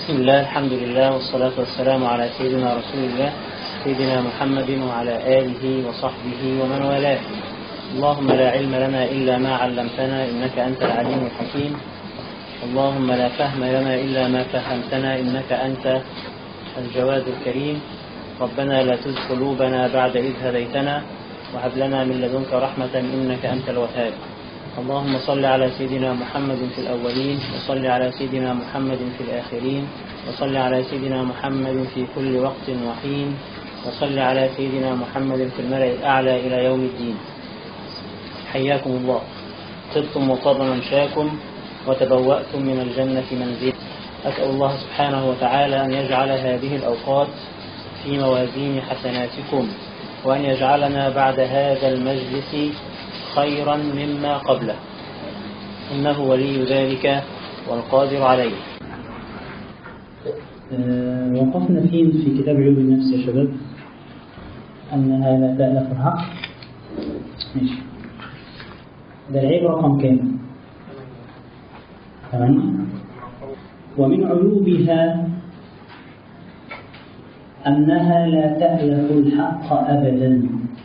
بسم الله الحمد لله والصلاة والسلام على سيدنا رسول الله سيدنا محمد وعلى آله وصحبه ومن والاه اللهم لا علم لنا إلا ما علمتنا إنك أنت العليم الحكيم اللهم لا فهم لنا إلا ما فهمتنا إنك أنت الجواد الكريم ربنا لا تزغ قلوبنا بعد إذ هديتنا وهب لنا من لدنك رحمة إنك أنت الوهاب اللهم صل على سيدنا محمد في الأولين وصل على سيدنا محمد في الآخرين وصل على سيدنا محمد في كل وقت وحين وصل على سيدنا محمد في الملأ الأعلى إلى يوم الدين حياكم الله طبتم وطاب ممشاكم وتبوأتم من الجنة منزلا أسأل الله سبحانه وتعالى أن يجعل هذه الأوقات في موازين حسناتكم وأن يجعلنا بعد هذا المجلس خيرا مما قبله إنه ولي ذلك والقادر عليه آه، وقفنا فين في كتاب علوم النفس يا شباب أنها لا تألف الحق ماشي ده العيب رقم كام ثمانية ومن عيوبها أنها لا تألف الحق أبدا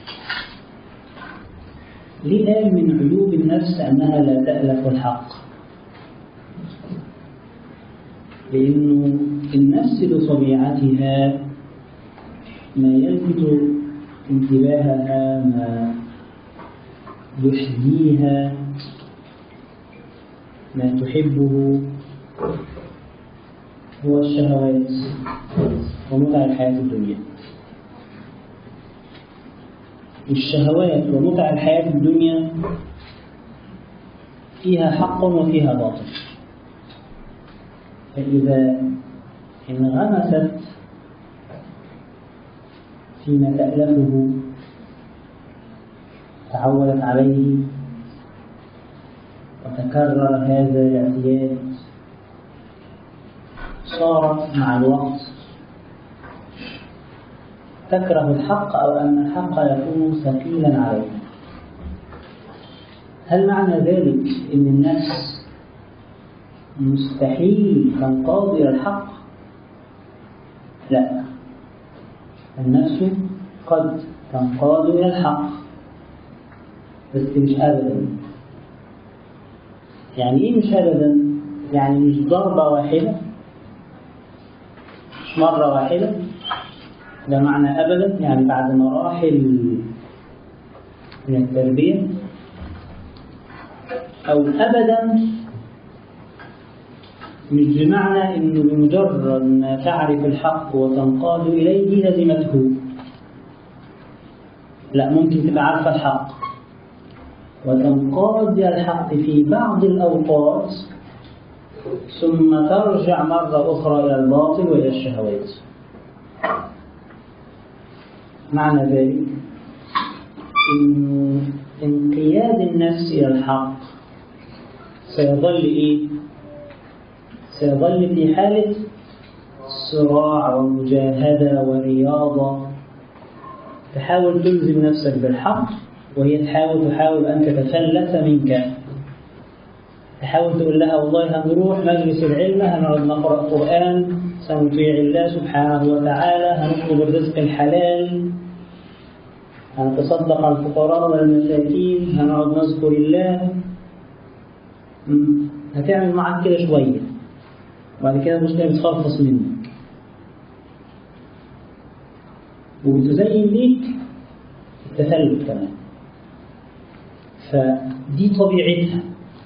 ليه قال من عيوب النفس أنها لا تألف الحق لأنه النفس بطبيعتها ما يلفت انتباهها ما يحييها ما تحبه هو الشهوات ومتع الحياة الدنيا الشهوات ومتع الحياة الدنيا فيها حق وفيها باطل فإذا انغمست فيما تألفه تعودت عليه وتكرر هذا الاعتياد صارت مع الوقت تكره الحق أو أن الحق يكون ثقيلا عليها هل معنى ذلك أن النفس مستحيل تنقاد إلى الحق؟ لا النفس قد تنقاد إلى الحق بس مش أبدا يعني إيه مش أبدا؟ يعني مش ضربة واحدة مش مرة واحدة ده معنى أبدا يعني بعد مراحل من التربية أو أبدا مش بمعنى إنه بمجرد ما تعرف الحق وتنقاد إليه لزمته لا ممكن تبقى عارفة الحق وتنقاد إلى الحق في بعض الأوقات ثم ترجع مرة أخرى إلى الباطل وإلى الشهوات معنى ذلك إن انقياد النفس إلى الحق سيظل إيه؟ سيظل في حالة صراع ومجاهدة ورياضة تحاول تلزم نفسك بالحق وهي تحاول تحاول أن تتفلت منك تحاول تقول لها والله هنروح مجلس العلم هنقعد نقرأ قرآن سنطيع الله سبحانه وتعالى هنطلب الرزق الحلال هنتصدق على الفقراء والمساكين هنقعد نذكر الله هتعمل معاك كده شوية وبعد كده المشكلة بتخلص منك وبتزين ليك التثلث كمان فدي طبيعتها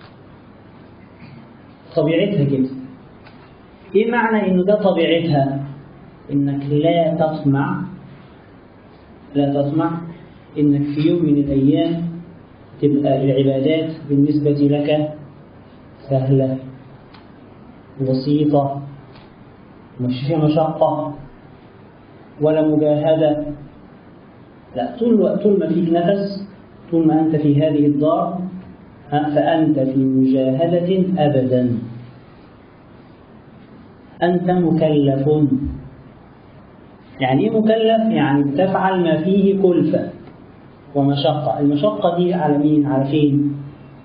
طبيعتها كده ايه معنى انه ده طبيعتها انك لا تطمع لا تطمع انك في يوم من الايام تبقى العبادات بالنسبة لك سهلة بسيطة مش فيها مشقة ولا مجاهدة لا طول طول ما فيك نفس طول ما أنت في هذه الدار فأنت في مجاهدة أبدا أنت مكلف يعني إيه مكلف؟ يعني بتفعل ما فيه كلفة ومشقة المشقة دي على مين؟ على فين؟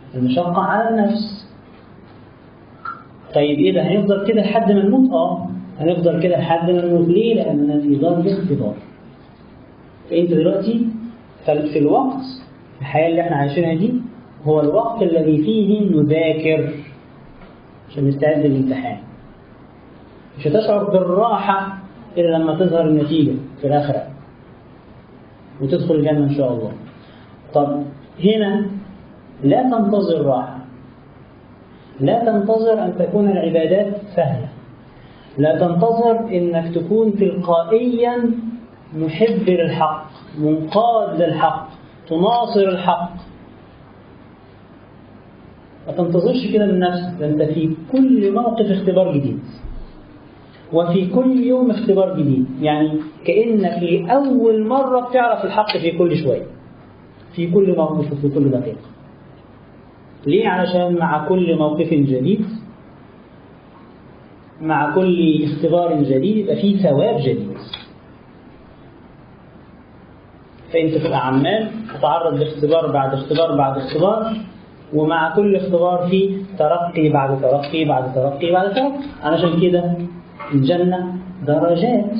المشقة على النفس طيب إيه ده هيفضل كده لحد ما نموت؟ آه هنفضل كده لحد ما نموت ليه؟ لأننا في دار الاختبار فأنت دلوقتي في الوقت الحياة اللي احنا عايشينها دي هو الوقت الذي فيه نذاكر عشان نستعد للامتحان مش هتشعر بالراحة إلا لما تظهر النتيجة في الآخرة وتدخل الجنة إن شاء الله طب هنا لا تنتظر راحة لا تنتظر أن تكون العبادات سهلة لا تنتظر أنك تكون تلقائيا محب للحق منقاد للحق تناصر الحق ما تنتظرش كده من نفسك ده انت في كل موقف اختبار جديد وفي كل يوم اختبار جديد يعني كأنك لأول مرة بتعرف الحق في كل شوية في كل موقف وفي كل دقيقة ليه؟ علشان مع كل موقف جديد مع كل اختبار جديد يبقى فيه ثواب جديد فانت تبقى عمال تتعرض لاختبار بعد اختبار بعد اختبار ومع كل اختبار فيه ترقي بعد ترقي بعد ترقي بعد ترقي علشان كده الجنة درجات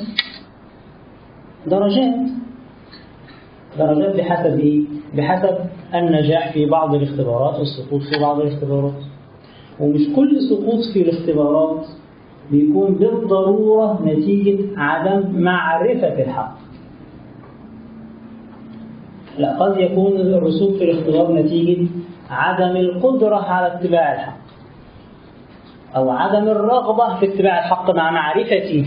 درجات درجات بحسب ايه؟ بحسب النجاح في بعض الاختبارات والسقوط في بعض الاختبارات ومش كل سقوط في الاختبارات بيكون بالضرورة نتيجة عدم معرفة الحق لا قد يكون الرسوب في الاختبار نتيجة عدم القدرة على اتباع الحق أو عدم الرغبة في اتباع الحق مع معرفته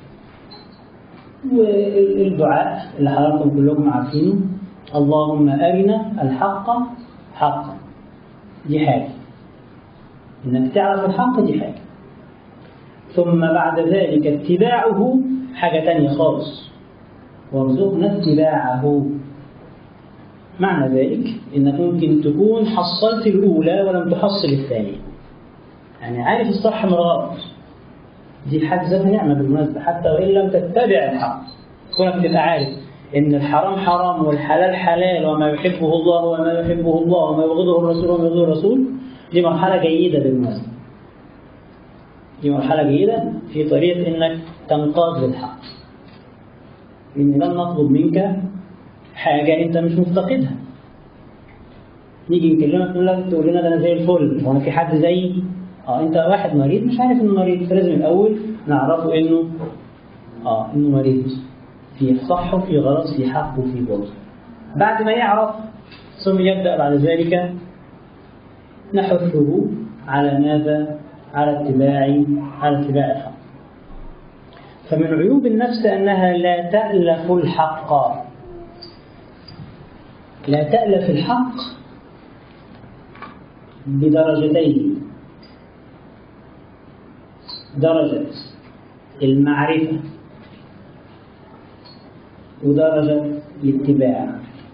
والدعاء اللي حضراتكم كلكم عارفينه اللهم أرنا الحق حقا دي حاجة إنك تعرف الحق دي حاجة ثم بعد ذلك اتباعه حاجة تانية خالص وارزقنا اتباعه معنى ذلك انك ممكن تكون حصلت الاولى ولم تحصل الثانيه يعني عارف الصح من الغلط دي حد ذاتها نعمه بالمناسبه حتى وان لم تتبع الحق كونك تبقى عارف ان الحرام حرام والحلال حلال وما يحبه الله وما يحبه الله وما يبغضه الرسول وما يبغضه الرسول دي مرحله جيده بالمناسبه دي مرحله جيده في طريقه انك تنقاد للحق ان لن نطلب منك حاجة أنت مش مفتقدها نيجي نكلمك نقول لك تقول لنا ده أنا زي الفل وأنا في حد زيي أه أنت واحد مريض مش عارف إنه مريض فلازم الأول نعرفه إنه أه إنه مريض في صح وفي غلط في حق وفي باطل بعد ما يعرف ثم يبدأ بعد ذلك نحثه على ماذا؟ على اتباع على اتباع الحق فمن عيوب النفس أنها لا تألف الحق لا تألف الحق بدرجتين درجة المعرفة ودرجة الاتباع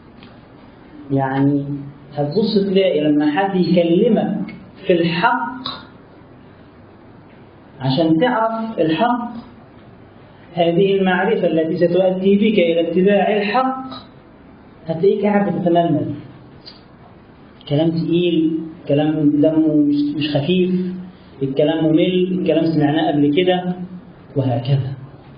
يعني هتبص تلاقي لما حد يكلمك في الحق عشان تعرف الحق هذه المعرفة التي ستؤدي بك إلى اتباع الحق هتلاقيك قاعد بتتململ كلام تقيل كلام دمه مش مش خفيف الكلام ممل الكلام سمعناه قبل كده وهكذا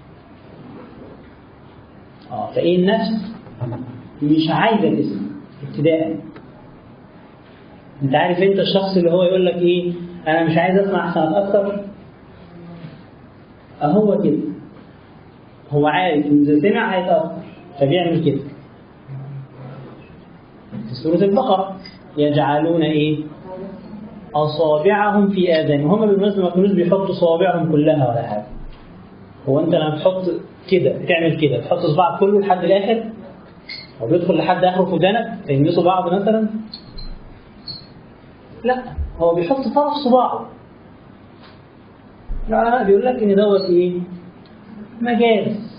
اه فايه النفس مش عايزه تسمع ابتداء انت عارف انت الشخص اللي هو يقول لك ايه انا مش عايز اسمع عشان اتاثر اهو كده هو عارف ان اذا سمع هيتاثر فبيعمل كده في سورة البقرة يجعلون إيه؟ أصابعهم في آذانهم هم بالمناسبة ما كانوش بيحطوا صوابعهم كلها ولا حاجة هو أنت لما بتحط كده بتعمل كده بتحط صباعك كله لحد الآخر أو بيدخل لحد آخره في ودانك تلمسوا بعض مثلا لا هو بيحط طرف صباعه العلماء بيقول لك إن دوت إيه؟ مجاز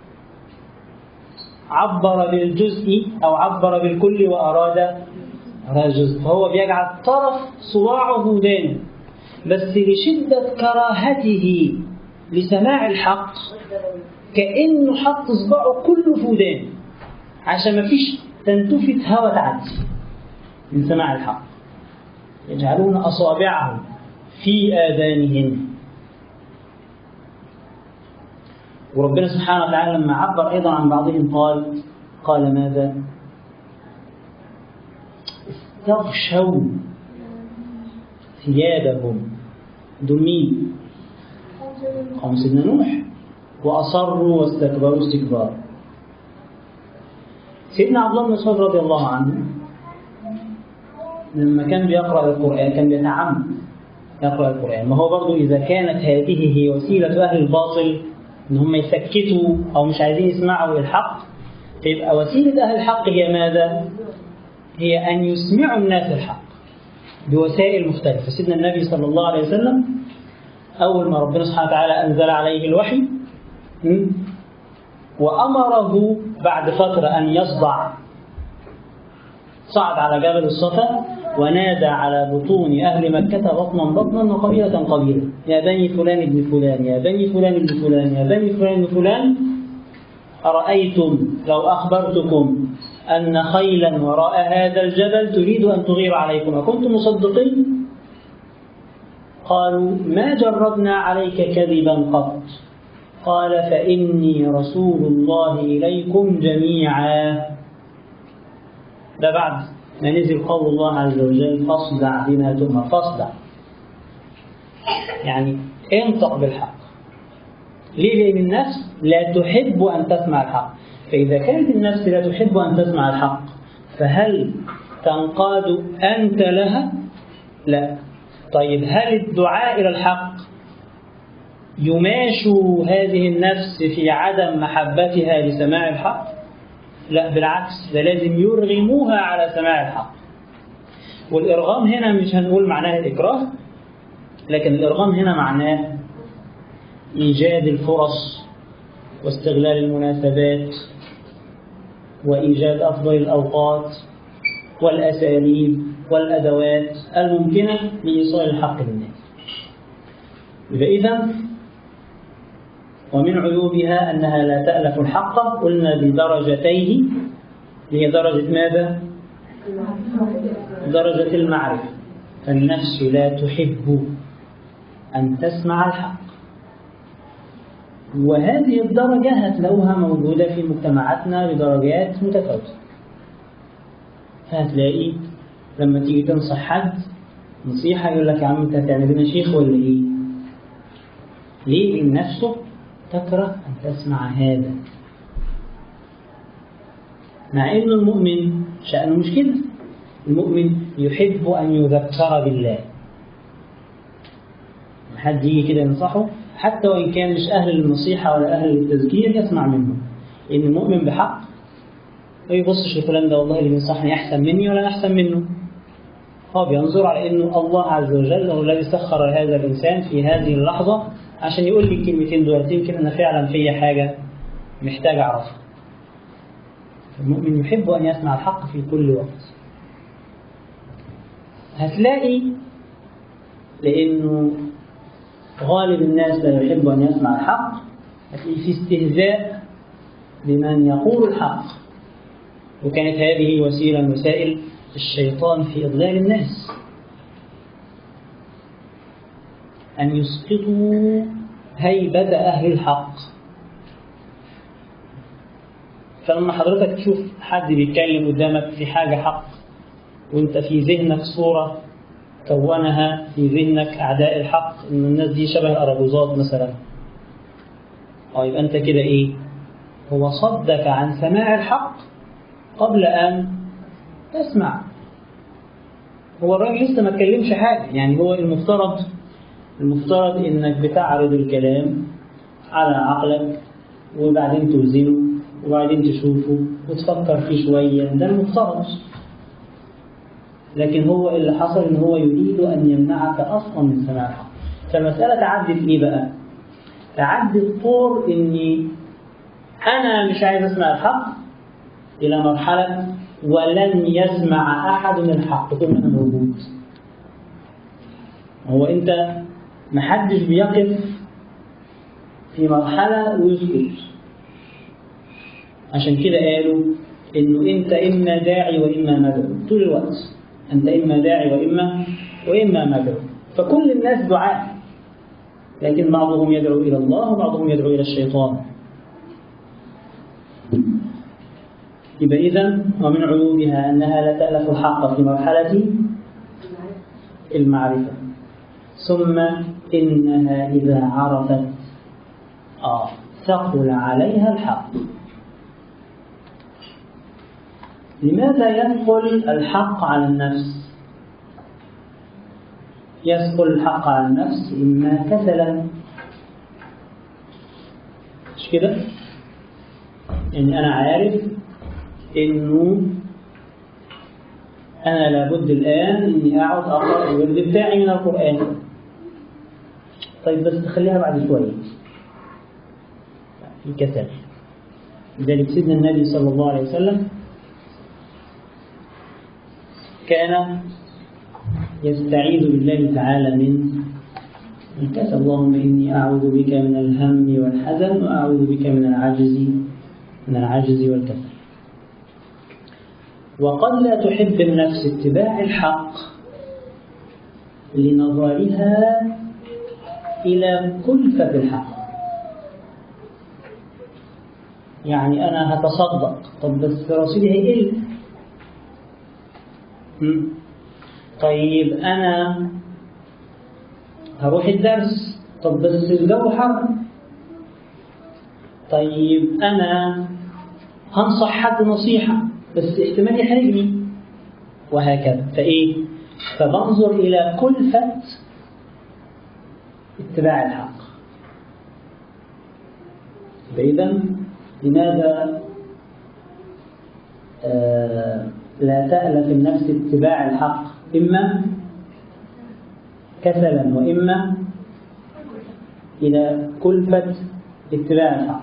عبر بالجزء أو عبر بالكل وأراد أراد جزء فهو بيجعل طرف صباعه ودانه بس لشدة كراهته لسماع الحق كأنه حط صباعه كله في ودانه عشان ما فيش تنتفت هوا تعدي من سماع الحق يجعلون أصابعهم في آذانهم وربنا سبحانه وتعالى لما عبر أيضا عن بعضهم قال قال ماذا استغشوا ثيابهم دول مين قوم سيدنا نوح وأصروا واستكبروا استكبارا سيدنا عبد الله بن مسعود رضي الله عنه لما كان بيقرأ القرآن كان بيتعمد يقرأ القرآن ما هو برضو إذا كانت هذه هي وسيلة أهل الباطل إن هم يسكتوا أو مش عايزين يسمعوا الحق فيبقى وسيلة أهل الحق هي ماذا؟ هي أن يسمعوا الناس الحق بوسائل مختلفة سيدنا النبي صلى الله عليه وسلم أول ما ربنا سبحانه وتعالى أنزل عليه الوحي وأمره بعد فترة أن يصدع صعد على جبل الصفا ونادى على بطون أهل مكة بطنا بطنا وقبيلة قبيلة يا بني فلان ابن فلان يا بني فلان ابن فلان يا بني فلان ابن فلان أرأيتم لو أخبرتكم أن خيلا وراء هذا الجبل تريد أن تغير عليكم أكنتم مصدقين قالوا ما جربنا عليك كذبا قط قال فإني رسول الله إليكم جميعا ده بعد ما نزل قول الله عز وجل فاصدع بما تؤمر فاصدع يعني انطق بالحق ليه؟ لأن النفس لا تحب أن تسمع الحق فإذا كانت النفس لا تحب أن تسمع الحق فهل تنقاد أنت لها؟ لا طيب هل الدعاء إلى الحق يماش هذه النفس في عدم محبتها لسماع الحق؟ لا بالعكس ده لازم يرغموها على سماع الحق والإرغام هنا مش هنقول معناه الإكراه لكن الإرغام هنا معناه إيجاد الفرص واستغلال المناسبات وإيجاد أفضل الأوقات والأساليب والأدوات الممكنة لإيصال الحق للناس يبقى إذا ومن عيوبها أنها لا تألف الحق قلنا بدرجتيه هي درجة ماذا؟ درجة المعرفة فالنفس لا تحب أن تسمع الحق وهذه الدرجة هتلاقوها موجودة في مجتمعاتنا بدرجات متفاوتة فهتلاقي لما تيجي تنصح حد نصيحة يقول لك يا عم انت هتعمل لنا شيخ ولا ايه؟ ليه؟ لأن نفسه تكره أن تسمع هذا مع أن المؤمن شأنه مش كده المؤمن يحب أن يذكر بالله حد يجي كده ينصحه حتى وإن كان مش أهل النصيحة ولا أهل التذكير يسمع منه إن المؤمن بحق ما يبصش لفلان ده والله اللي بينصحني أحسن مني ولا أنا أحسن منه هو بينظر على إنه الله عز وجل هو الذي سخر هذا الإنسان في هذه اللحظة عشان يقول لي الكلمتين دول يمكن أنا فعلا في حاجة محتاج أعرفها المؤمن يحب أن يسمع الحق في كل وقت هتلاقي لأنه غالب الناس لا يحب أن يسمع الحق هتلاقي في استهزاء بمن يقول الحق وكانت هذه وسيلة من وسائل الشيطان في إضلال الناس أن يسقطوا هيبة أهل الحق فلما حضرتك تشوف حد بيتكلم قدامك في حاجة حق وانت في ذهنك صورة كونها في ذهنك أعداء الحق إن الناس دي شبه الأرجوزات مثلا أو يبقى أنت كده إيه هو صدك عن سماع الحق قبل أن تسمع هو الراجل لسه ما اتكلمش حاجة يعني هو المفترض المفترض إنك بتعرض الكلام على عقلك وبعدين توزنه وبعدين تشوفه وتفكر فيه شوية ده المفترض لكن هو اللي حصل إن هو يريد أن يمنعك أصلا من سماع الحق فالمسألة تعدت إيه بقى؟ تعدت طور إني أنا مش عايز أسمع الحق إلى مرحلة ولن يسمع أحد من الحق طول ما أنا موجود هو أنت محدش بيقف في مرحلة ويسكت عشان كده قالوا إنه أنت إما داعي وإما مدعو طول الوقت أنت إما داعي وإما وإما مدعو فكل الناس دعاء لكن بعضهم يدعو إلى الله وبعضهم يدعو إلى الشيطان يبقى إذا ومن عيوبها أنها لا تألف الحق في مرحلة المعرفة ثم إنها إذا عرفت آه ثقل عليها الحق لماذا يثقل الحق على النفس يثقل الحق على النفس إما كسلا مش كده يعني أنا عارف إنه أنا لابد الآن إني أقعد أقرأ الورد بتاعي من القرآن طيب بس تخليها بعد شوية في كسل لذلك سيدنا النبي صلى الله عليه وسلم كان يستعيذ بالله تعالى من الكسل اللهم إني أعوذ بك من الهم والحزن وأعوذ بك من العجز من العجز والكسل وقد لا تحب النفس اتباع الحق لنظرها إلى كلفة الحق يعني أنا هتصدق طب بس رصيدي هيقل طيب أنا هروح الدرس طب بس الجو حر طيب أنا هنصح حد نصيحة بس احتمال يحرجني وهكذا فإيه فبنظر إلى كلفة اتباع الحق فإذا لماذا آه لا تألف النفس اتباع الحق إما كسلا وإما إلى كلفة اتباع الحق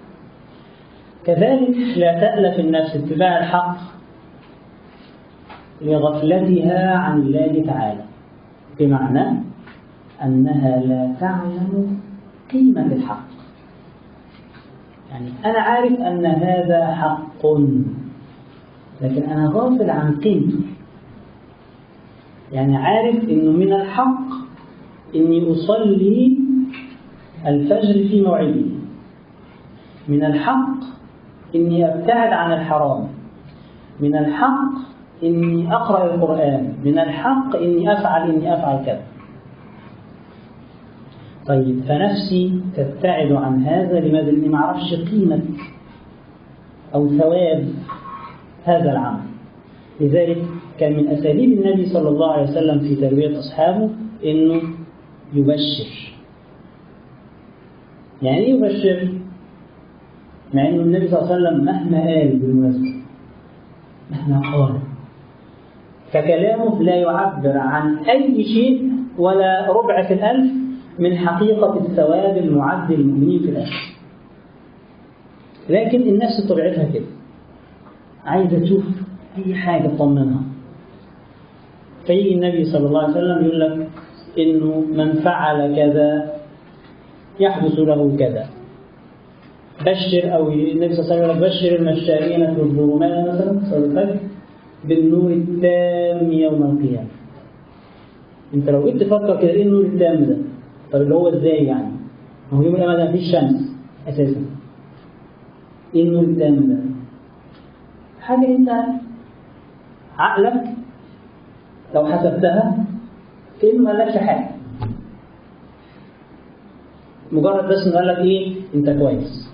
كذلك لا تألف النفس اتباع الحق لغفلتها عن الله تعالى بمعنى أنها لا تعلم قيمة الحق يعني أنا عارف أن هذا حق لكن أنا غافل عن قيمته يعني عارف أنه من الحق أني أصلي الفجر في موعده من الحق إني أبتعد عن الحرام من الحق إني أقرأ القرآن من الحق إني أفعل إني أفعل كذا طيب فنفسي تبتعد عن هذا لماذا؟ لأني ما أعرفش قيمة أو ثواب هذا العمل لذلك كان من أساليب النبي صلى الله عليه وسلم في تربية أصحابه إنه يبشر يعني إيه يبشر؟ مع أنه النبي صلى الله عليه وسلم مهما قال بالمناسبة مهما قال فكلامه لا يعبر عن أي شيء ولا ربع في الألف من حقيقة الثواب المعد للمؤمنين في الآخرة لكن النفس طبيعتها كده عايزة تشوف أي حاجة تطمنها فيجي النبي صلى الله عليه وسلم يقول لك إنه من فعل كذا يحدث له كذا بشر أو النبي صلى الله عليه وسلم بشر المشارين في الظلمات مثلا صلى الفجر بالنور التام يوم القيامة أنت لو جيت تفكر كده إيه النور التام ده؟ طب اللي هو إزاي يعني؟ ما هو يوم القيامة ده مفيش شمس أساسا إيه النور التام ده؟ حاجة أنت عقلك لو حسبتها كأنه ما لكش حاجة مجرد بس انه قال لك ايه انت كويس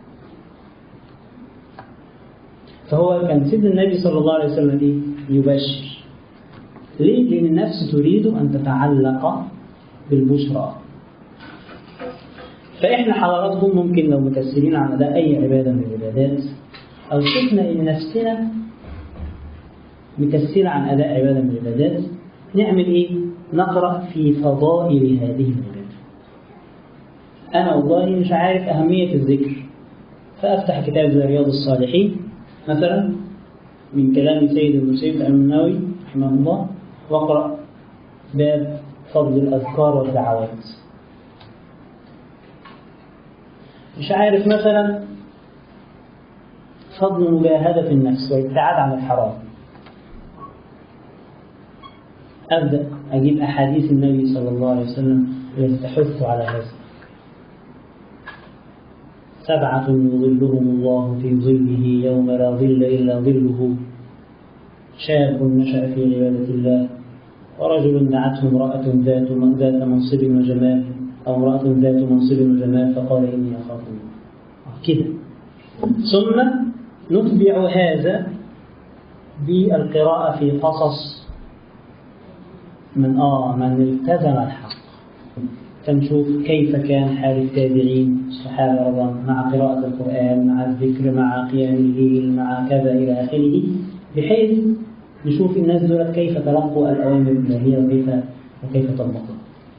فهو كان سيدنا النبي صلى الله عليه وسلم ايه يبشر ليه؟ لأن النفس تريد أن تتعلق بالبشرى فإحنا حضراتكم ممكن لو مكسرين عن أداء أي عبادة من العبادات أو شفنا إن نفسنا مكسرة عن أداء عبادة من العبادات نعمل إيه؟ نقرأ في فضائل هذه العبادة أنا والله مش عارف أهمية الذكر فأفتح كتاب زي رياض الصالحين مثلا من كلام سيد المسيب النووي رحمه الله واقرأ باب فضل الأذكار والدعوات مش عارف مثلا فضل مجاهدة النفس والابتعاد عن الحرام أبدأ أجيب أحاديث النبي صلى الله عليه وسلم يستحث على هذا سبعة يظلهم الله في ظله يوم لا ظل إلا ظله شاب نشأ في عبادة الله ورجل دعته امرأة ذات ذات منصب وجمال أو امرأة ذات منصب وجمال فقال إني أخاف الله كده ثم نتبع هذا بالقراءة في قصص من آه من التزم الحق فنشوف كيف كان حال التابعين الصحابة رضا مع قراءة القرآن مع الذكر مع قيام الليل مع كذا إلى آخره بحيث نشوف الناس دول كيف تلقوا الأوامر الإلهية وكيف وكيف طبقوا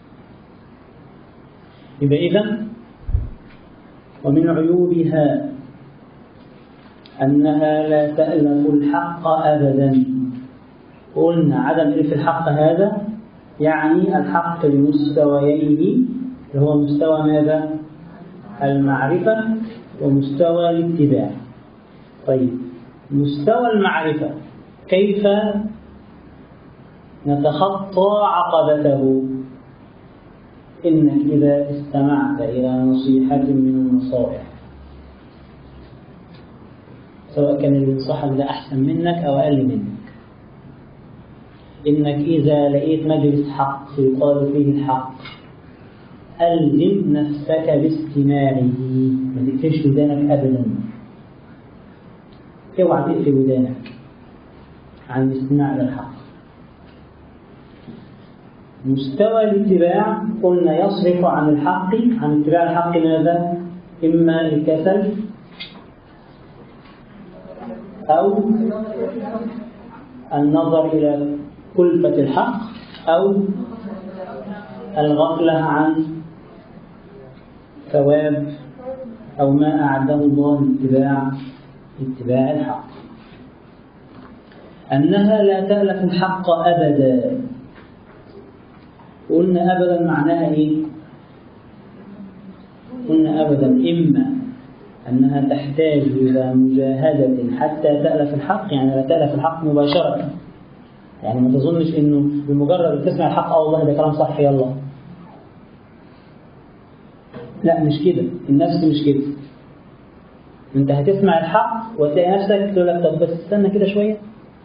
يبقى إذا ومن عيوبها أنها لا تألف الحق أبدا قلنا عدم إلف الحق هذا يعني الحق لمستويين اللي هو مستوى ماذا؟ المعرفة ومستوى الاتباع طيب مستوى المعرفة كيف نتخطى عقبته إنك إذا استمعت إلى نصيحة من النصائح سواء كان اللي ينصحك ده أحسن منك أو أقل منك إنك إذا لقيت مجلس حق يقال فيه الحق ألزم نفسك باستماعه ما تقفلش ودانك أبدا اوعى تقفل ودانك عن الاستماع للحق مستوى الاتباع قلنا يصرف عن الحق عن اتباع الحق ماذا؟ إما الكسل أو النظر إلى كلفة الحق أو الغفلة عن ثواب أو ما أعده الله لاتباع اتباع الحق أنها لا تألف الحق أبدا قلنا أبدا معناها إيه؟ قلنا أبدا إما أنها تحتاج إلى مجاهدة حتى تألف الحق يعني لا تألف الحق مباشرة يعني ما تظنش إنه بمجرد تسمع الحق أه والله ده كلام صح يلا لا مش كده النفس مش كده انت هتسمع الحق وتلاقي نفسك تقول لك طب بس استنى كده شويه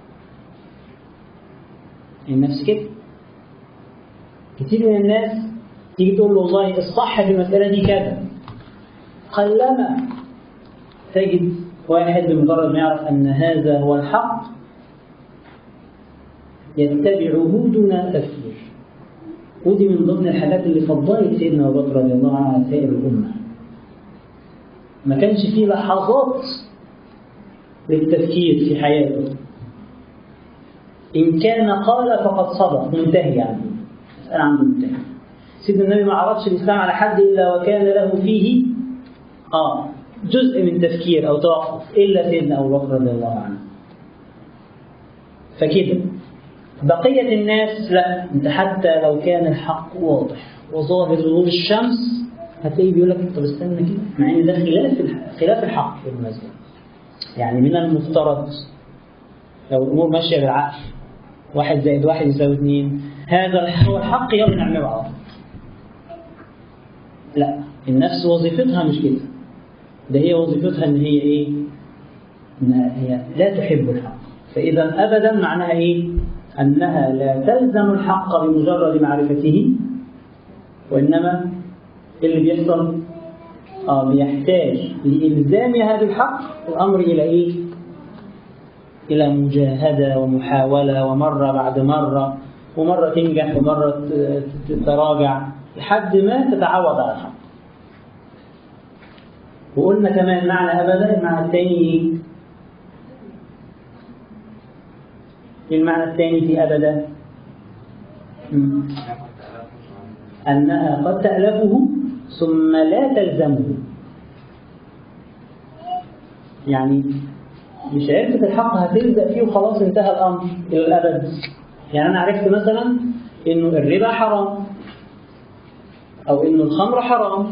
النفس كده كتير من الناس تيجي تقول له والله الصح في المسألة دي كذا قلما تجد واحد بمجرد ما يعرف أن هذا هو الحق يتبعه دون تفكير ودي من ضمن الحاجات اللي فضلت سيدنا أبو بكر رضي الله عنه على سائر الأمة ما كانش فيه لحظات للتفكير في حياته إن كان قال فقد صدق منتهي يعني مسألة عنده منتهي سيدنا النبي ما عرضش الإسلام على حد إلا وكان له فيه آه جزء من تفكير أو توقف إلا سيدنا أبو بكر رضي الله عنه فكده بقية الناس لا أنت حتى لو كان الحق واضح وظاهر ظهور الشمس هتلاقيه بيقول لك طب استنى كده مع ان ده خلاف خلاف الحق بالمناسبة يعني من المفترض لو الامور ماشيه بالعقل واحد زائد واحد يساوي اثنين هذا هو الحق يلا نعمله على طول لا النفس وظيفتها مش كده ده هي وظيفتها ان هي ايه ان هي لا تحب الحق فاذا ابدا معناها ايه انها لا تلزم الحق بمجرد معرفته وانما اللي بيحصل اه بيحتاج لالزامها بالحق الامر الى ايه الى مجاهده ومحاوله ومره بعد مره ومره تنجح ومره تتراجع لحد ما تتعود على الحق وقلنا كمان معنى ابدا المعنى الثاني ايه المعنى الثاني في ابدا انها قد تالفه ثم لا تلزمه يعني مش عرفت الحق هتلزق فيه وخلاص انتهى الامر الى الابد يعني انا عرفت مثلا انه الربا حرام او انه الخمر حرام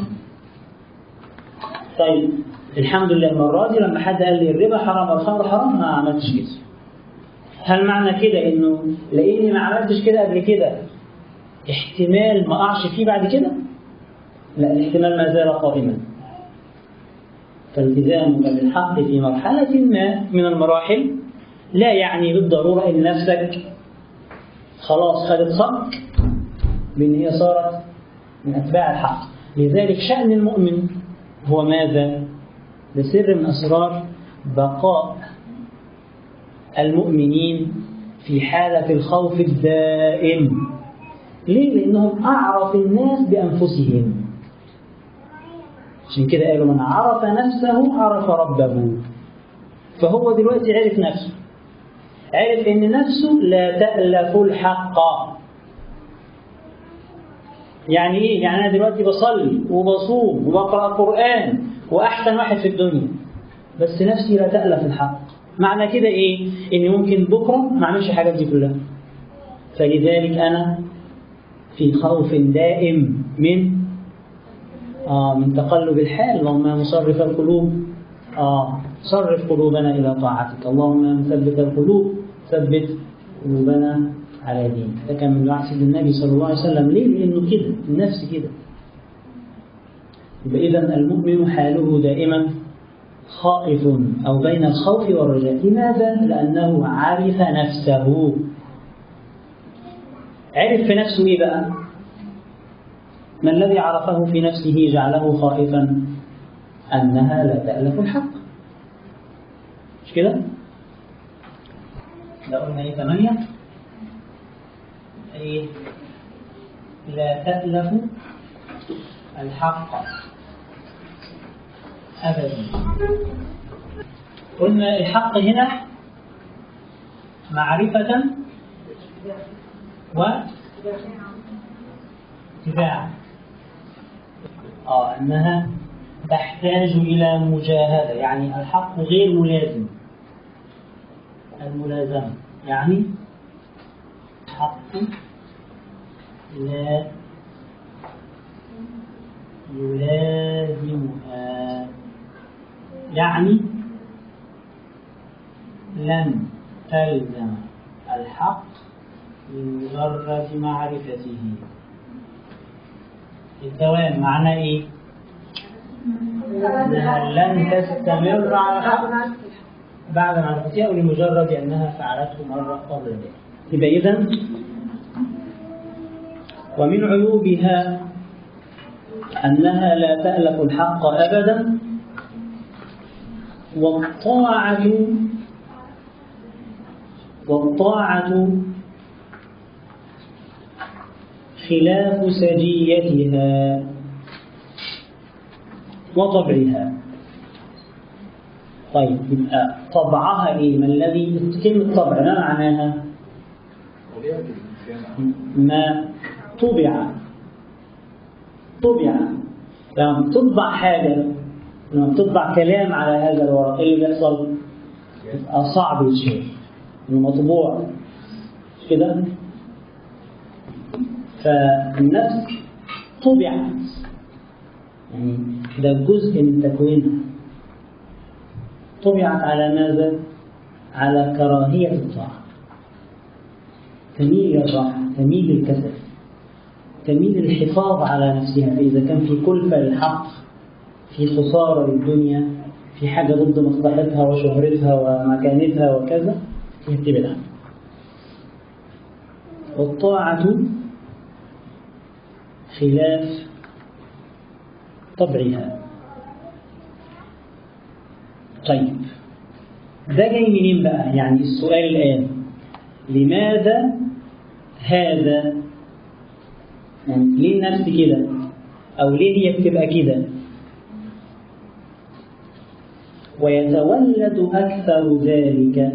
طيب الحمد لله المره دي لما حد قال لي الربا حرام او الخمر حرام ما عملتش كده هل معنى كده انه لاني ما عملتش كده قبل كده احتمال ما أقعش فيه بعد كده لا الاحتمال ما زال قائما فالتزامك بالحق في مرحلة ما من المراحل لا يعني بالضرورة إن نفسك خلاص خدت صك بأن هي صارت من أتباع الحق لذلك شأن المؤمن هو ماذا؟ بسر من أسرار بقاء المؤمنين في حالة الخوف الدائم ليه؟ لأنهم أعرف الناس بأنفسهم عشان كده قالوا من عرف نفسه عرف ربه فهو دلوقتي عرف نفسه عرف ان نفسه لا تألف الحق يعني ايه يعني انا دلوقتي بصلي وبصوم وبقرا قران واحسن واحد في الدنيا بس نفسي لا تألف الحق معنى كده ايه ان ممكن بكره ما اعملش الحاجات دي كلها فلذلك انا في خوف دائم من آه من تقلب الحال اللهم يا مصرف القلوب آه صرف قلوبنا إلى طاعتك اللهم يا مثبت القلوب ثبت قلوبنا على دينك ده كان من دعاء سيدنا النبي صلى الله عليه وسلم ليه؟ لأنه كده النفس كده يبقى إذا المؤمن حاله دائما خائف أو بين الخوف والرجاء لماذا؟ لأنه عرف نفسه عرف في نفسه إيه بقى؟ ما الذي عرفه في نفسه جعله خائفا أنها لا تألف الحق مش كده؟ لو قلنا إيه ثمانية إيه لا تألف الحق أبدا قلنا الحق هنا معرفة و اتباعا اه انها تحتاج الى مجاهده يعني الحق غير ملازم الملازمه يعني الحق لا يلازمها يعني لن تلزم الحق بمجرد معرفته الدوام معناه ايه؟ انها لن تستمر على الحق بعد معرفتها او لمجرد انها فعلته مره قبل ذلك. يبقى اذا ومن عيوبها انها لا تألف الحق ابدا والطاعة والطاعة خلاف سجيتها وطبعها طيب يبقى طبعها ايه ما الذي كلمة طبع ما معناها ما طبع طبع لما تطبع حاجة لما تطبع كلام على هذا الورق ايه اللي بيحصل؟ يبقى صعب الشيء انه مطبوع كده فالنفس طبعت يعني ده جزء من تكوينها طبعت على ماذا؟ على كراهية الطاعة تميل للراحة تميل للكسل تميل للحفاظ على نفسها فإذا كان في كلفة للحق في خسارة للدنيا في حاجة ضد مصلحتها وشهرتها ومكانتها وكذا هي بتبعد عنها والطاعة خلاف طبعها طيب ده جاي منين بقى يعني السؤال الآن لماذا هذا يعني ليه النفس كده أو ليه هي بتبقى كده ويتولد أكثر ذلك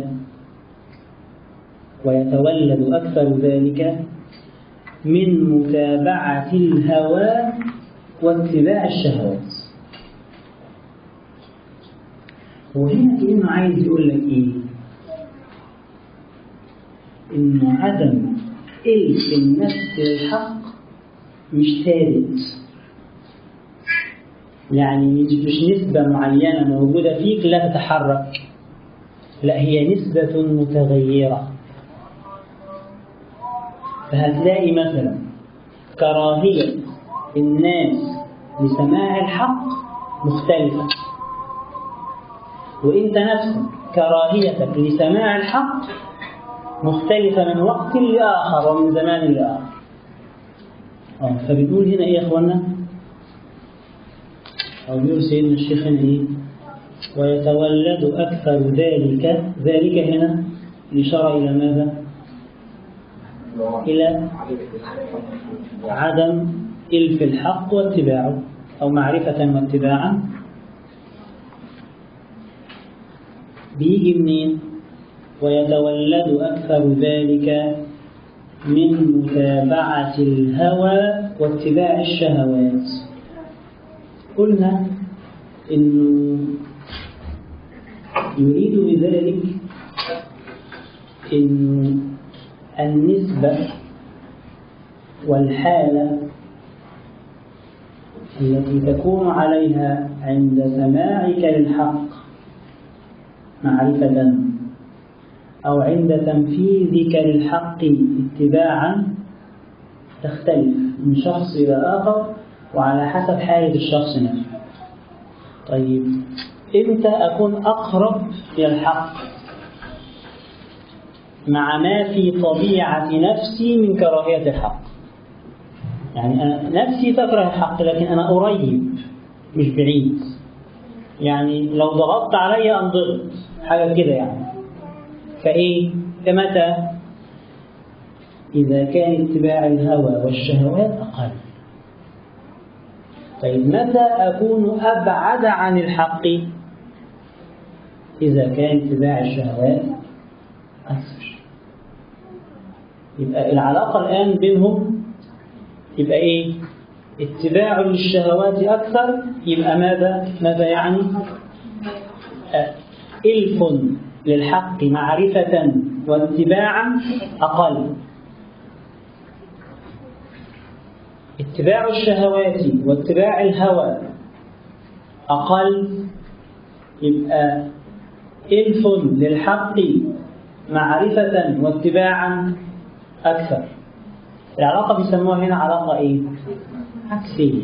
ويتولد أكثر ذلك من متابعة الهوى واتباع الشهوات وهنا كأنه عايز يقول لك إيه؟ إنه عدم إلف النفس الحق مش ثابت يعني مش نسبة معينة موجودة فيك لا تتحرك لا هي نسبة متغيرة فهتلاقي مثلا كراهية الناس لسماع الحق مختلفة وإنت نفسك كراهيتك لسماع الحق مختلفة من وقت لآخر ومن زمان لآخر آه فبتقول هنا إيه يا إخوانا أو بيقول سيدنا الشيخ هنا إيه ويتولد أكثر ذلك ذلك هنا الإشارة إلى ماذا إلى عدم إلف الحق واتباعه أو معرفة واتباعا بيجي منين ويتولد أكثر ذلك من متابعة الهوى واتباع الشهوات قلنا إنه يريد بذلك إن النسبة والحالة التي تكون عليها عند سماعك للحق معرفة أو عند تنفيذك للحق اتباعا تختلف من شخص إلى آخر وعلى حسب حالة الشخص نفسه طيب إمتى أكون أقرب إلى الحق مع ما في طبيعة نفسي من كراهية الحق يعني أنا نفسي تكره الحق لكن أنا قريب مش بعيد يعني لو ضغطت علي أنضغط حاجة كده يعني فإيه كمتى إذا كان اتباع الهوى والشهوات أقل طيب متى أكون أبعد عن الحق إذا كان اتباع الشهوات أكثر يبقى العلاقة الآن بينهم يبقى إيه اتباع للشهوات أكثر يبقى ماذا ماذا يعني إلف للحق معرفة واتباعا أقل اتباع الشهوات واتباع الهوى أقل يبقى إلف للحق معرفة واتباعا أكثر العلاقة بيسموها هنا علاقة إيه؟ عكسية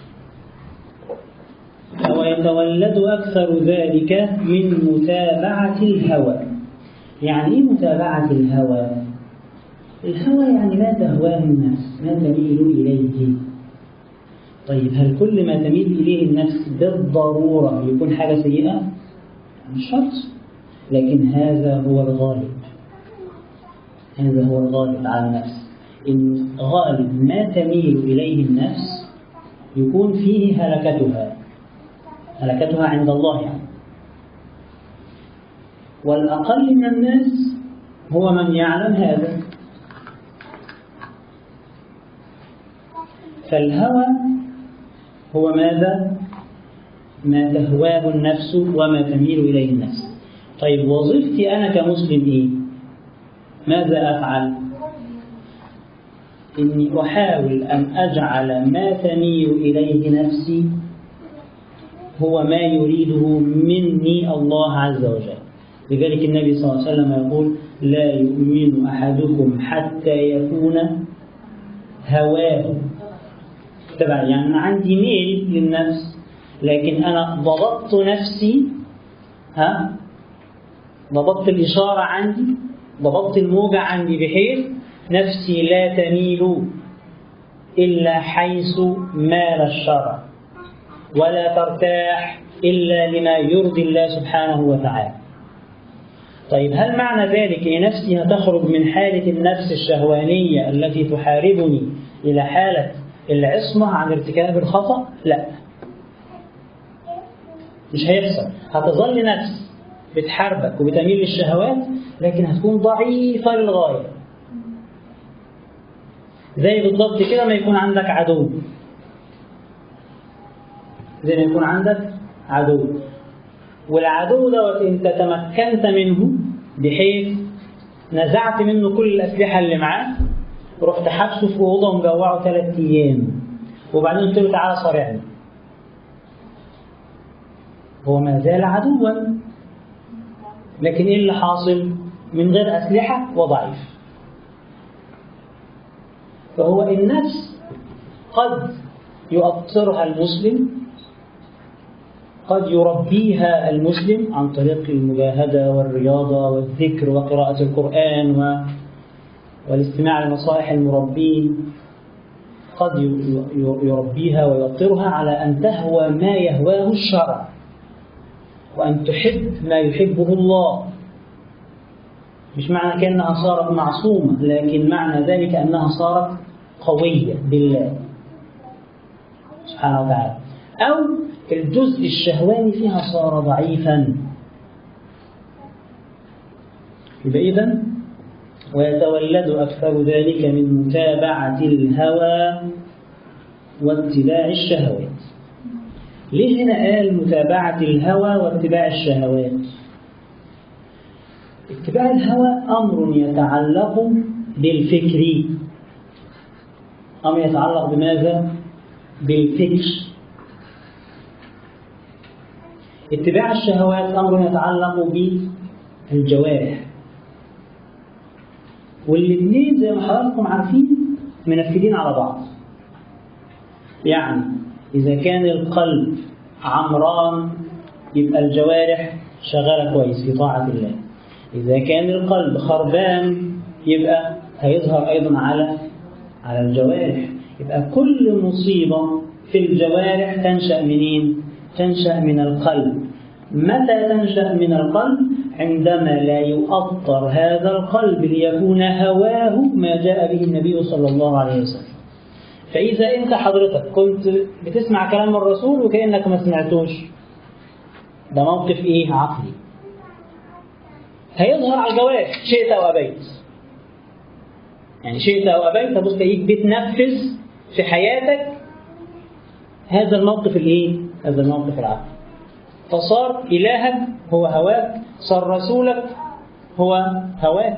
ويتولد أكثر ذلك من متابعة الهوى يعني إيه متابعة الهوى؟ الهوى يعني ما تهواه النفس ما تميل إليه طيب هل كل ما تميل إليه النفس بالضرورة يكون حاجة سيئة؟ مش شرط لكن هذا هو الغالب هذا هو الغالب على النفس إن غالب ما تميل إليه النفس يكون فيه هلكتها هلكتها عند الله يعني والأقل من الناس هو من يعلم هذا فالهوى هو ماذا؟ ما تهواه النفس وما تميل إليه النفس طيب وظيفتي أنا كمسلم إيه؟ ماذا أفعل؟ إني أحاول أن أجعل ما تميل إليه نفسي هو ما يريده مني الله عز وجل لذلك النبي صلى الله عليه وسلم يقول لا يؤمن أحدكم حتى يكون هواه تبع يعني أنا عندي ميل للنفس لكن أنا ضبطت نفسي ها ضبطت الإشارة عندي ضبطت الموجة عندي بحيث نفسي لا تميل إلا حيث مال الشرع ولا ترتاح إلا لما يرضي الله سبحانه وتعالى طيب هل معنى ذلك أن نفسي هتخرج من حالة النفس الشهوانية التي تحاربني إلى حالة العصمة عن ارتكاب الخطأ؟ لا مش هيحصل هتظل نفس بتحاربك وبتميل للشهوات لكن هتكون ضعيفة للغاية زي بالضبط كده ما يكون عندك عدو زي ما يكون عندك عدو والعدو دوت انت تمكنت منه بحيث نزعت منه كل الاسلحه اللي معاه ورحت حبسه في اوضه ومجوعه ثلاث ايام وبعدين قلت له تعالى صارعني هو ما زال عدوا لكن ايه اللي حاصل من غير اسلحه وضعيف فهو النفس قد يؤطرها المسلم قد يربيها المسلم عن طريق المجاهدة والرياضة والذكر وقراءة القرآن و... والاستماع لنصائح المربين قد يربيها ويوطرها على أن تهوى ما يهواه الشرع وأن تحب ما يحبه الله مش معنى كأنها صارت معصومة لكن معنى ذلك أنها صارت قوية بالله سبحانه وتعالى أو الجزء الشهواني فيها صار ضعيفا يبقى إذن ويتولد أكثر ذلك من متابعة الهوى واتباع الشهوات ليه هنا قال متابعة الهوى واتباع الشهوات اتباع الهوى أمر يتعلق بالفكر أمر يتعلق بماذا؟ بالفكر اتباع الشهوات أمر يتعلق بالجوارح والاثنين زي ما حضراتكم عارفين منفذين على بعض يعني إذا كان القلب عمران يبقى الجوارح شغالة كويس في طاعة الله إذا كان القلب خربان يبقى هيظهر أيضا على على الجوارح يبقى كل مصيبة في الجوارح تنشأ منين؟ تنشأ من القلب متى تنشأ من القلب؟ عندما لا يؤطر هذا القلب ليكون هواه ما جاء به النبي صلى الله عليه وسلم فإذا أنت حضرتك كنت بتسمع كلام الرسول وكأنك ما سمعتوش ده موقف إيه عقلي هيظهر على الجوارح شئت أو أبيت يعني شئت أو أبيت تبص تلاقيك بتنفذ في حياتك هذا الموقف الإيه؟ هذا الموقف العقلي فصار إلهك هو هواك صار رسولك هو هواك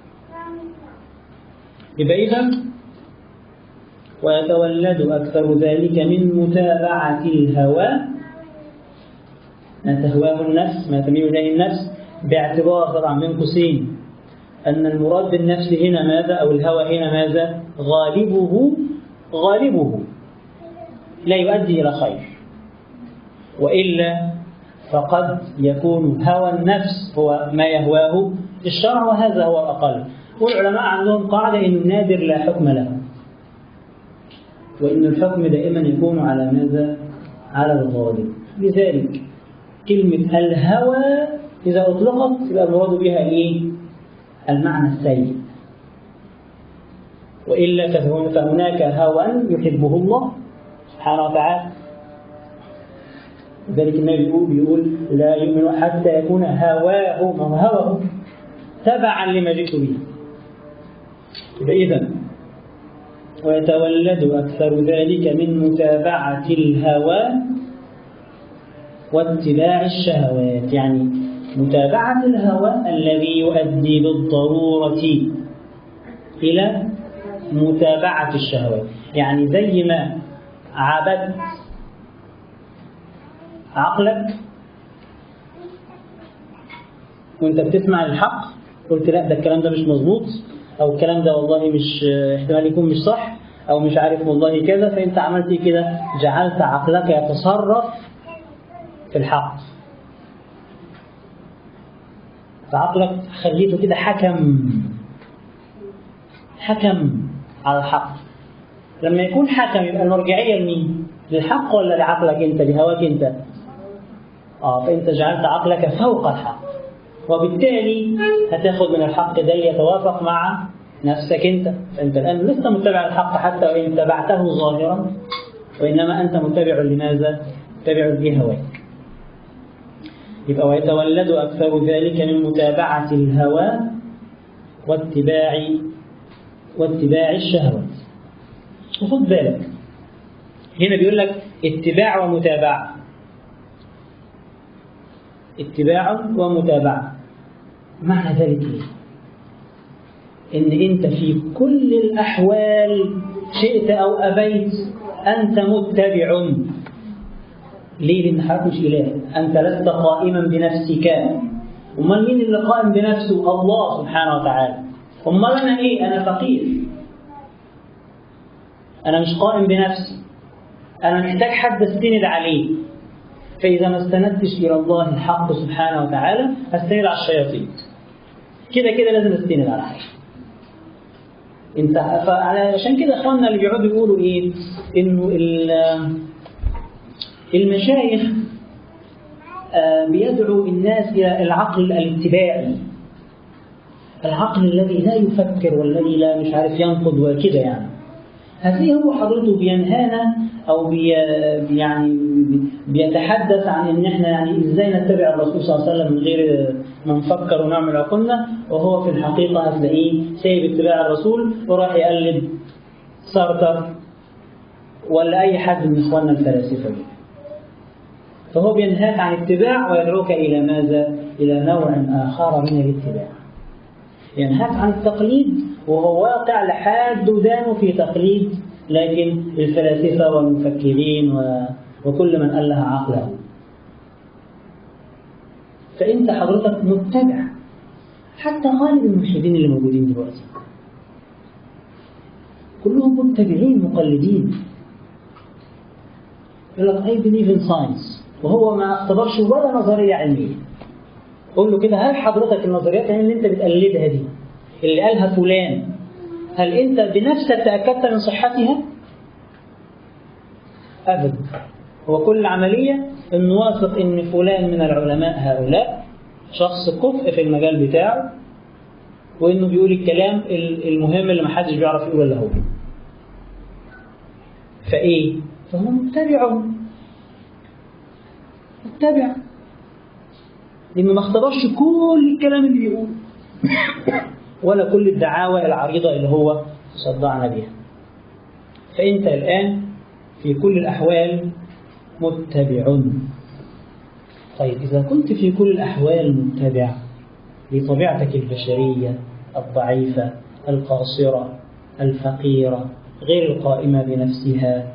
يبقى إذا ويتولد أكثر ذلك من متابعة الهوى ما تهواه النفس ما تميل إليه النفس باعتبار طبعا بين قوسين أن المراد بالنفس هنا ماذا أو الهوى هنا ماذا غالبه غالبه لا يؤدي إلى خير وإلا فقد يكون هوى النفس هو ما يهواه الشرع وهذا هو الأقل والعلماء عندهم قاعدة إن النادر لا حكم له وإن الحكم دائما يكون على ماذا؟ على الغالب لذلك كلمة الهوى إذا أطلقت يبقى المراد بها إيه؟ المعنى السيء وإلا فهناك هوى يحبه الله سبحانه وتعالى ذلك النبي بيقول, بيقول لا يؤمن حتى يكون هواه ما هو هواه تبعا لما جئت به يبقى إذا ويتولد أكثر ذلك من متابعة الهوى واتباع الشهوات يعني متابعة الهوى الذي يؤدي بالضرورة إلى متابعة الشهوات يعني زي ما عبدت عقلك وانت بتسمع الحق قلت لا ده الكلام ده مش مظبوط او الكلام ده والله مش احتمال يكون مش صح او مش عارف والله كذا فانت عملت كده جعلت عقلك يتصرف في الحق فعقلك خليته كده حكم حكم على الحق لما يكون حكم يبقى المرجعية لمين؟ للحق ولا لعقلك انت لهواك انت؟ اه فانت جعلت عقلك فوق الحق وبالتالي هتاخد من الحق ده يتوافق مع نفسك انت فانت الان لست متبع الحق حتى وان تبعته ظاهرا وانما انت متبع لماذا؟ متبع لهواك يبقى ويتولد أكثر ذلك من متابعة الهوى واتباع واتباع الشهوات وخد بالك هنا بيقول لك اتباع ومتابعة اتباع ومتابعة معنى ذلك ايه؟ ان انت في كل الاحوال شئت او ابيت انت متبع ليه؟ لأن حضرتك مش إله، أنت لست قائما بنفسك. أمال مين اللي قائم بنفسه؟ الله سبحانه وتعالى. أمال أنا إيه؟ أنا فقير. أنا مش قائم بنفسي أنا محتاج حد استند عليه فإذا ما استندتش إلى الله الحق سبحانه وتعالى هستند على الشياطين كده كده لازم استند على حاجة انت عشان كده اخواننا اللي بيقعدوا يقولوا ايه انه المشايخ بيدعو الناس الى العقل الاتباعي العقل الذي لا يفكر والذي لا مش عارف ينقد وكده يعني هذه هو حضرته بينهانا او بي يعني بيتحدث عن ان احنا يعني ازاي نتبع الرسول صلى الله عليه وسلم من غير ما نفكر ونعمل عقولنا وهو في الحقيقه هتلاقيه سايب اتباع الرسول وراح يقلد سارتر ولا اي حد من اخواننا الفلاسفه دي فهو بينهاك عن اتباع ويدعوك الى ماذا؟ الى نوع اخر من الاتباع ينهاك عن التقليد وهو واقع لحد ودانه في تقليد لكن الفلاسفة والمفكرين و... وكل من أله عقله فأنت حضرتك متبع حتى غالب الملحدين اللي موجودين دلوقتي كلهم متبعين مقلدين يقول لك I believe in science وهو ما اختبرش ولا نظرية علمية قول له كده هل حضرتك النظريات اللي انت بتقلدها دي اللي قالها فلان هل انت بنفسك تأكدت من صحتها؟ أبدا هو كل عملية إن واثق إن فلان من العلماء هؤلاء شخص كفء في المجال بتاعه وإنه بيقول الكلام المهم اللي محدش بيعرف يقوله إلا هو فإيه؟ فهو متبع متبع لأنه ما اختبرش كل الكلام اللي بيقوله ولا كل الدعاوى العريضة اللي هو صدعنا بها فأنت الآن في كل الأحوال متبع طيب إذا كنت في كل الأحوال متبع لطبيعتك البشرية الضعيفة القاصرة الفقيرة غير القائمة بنفسها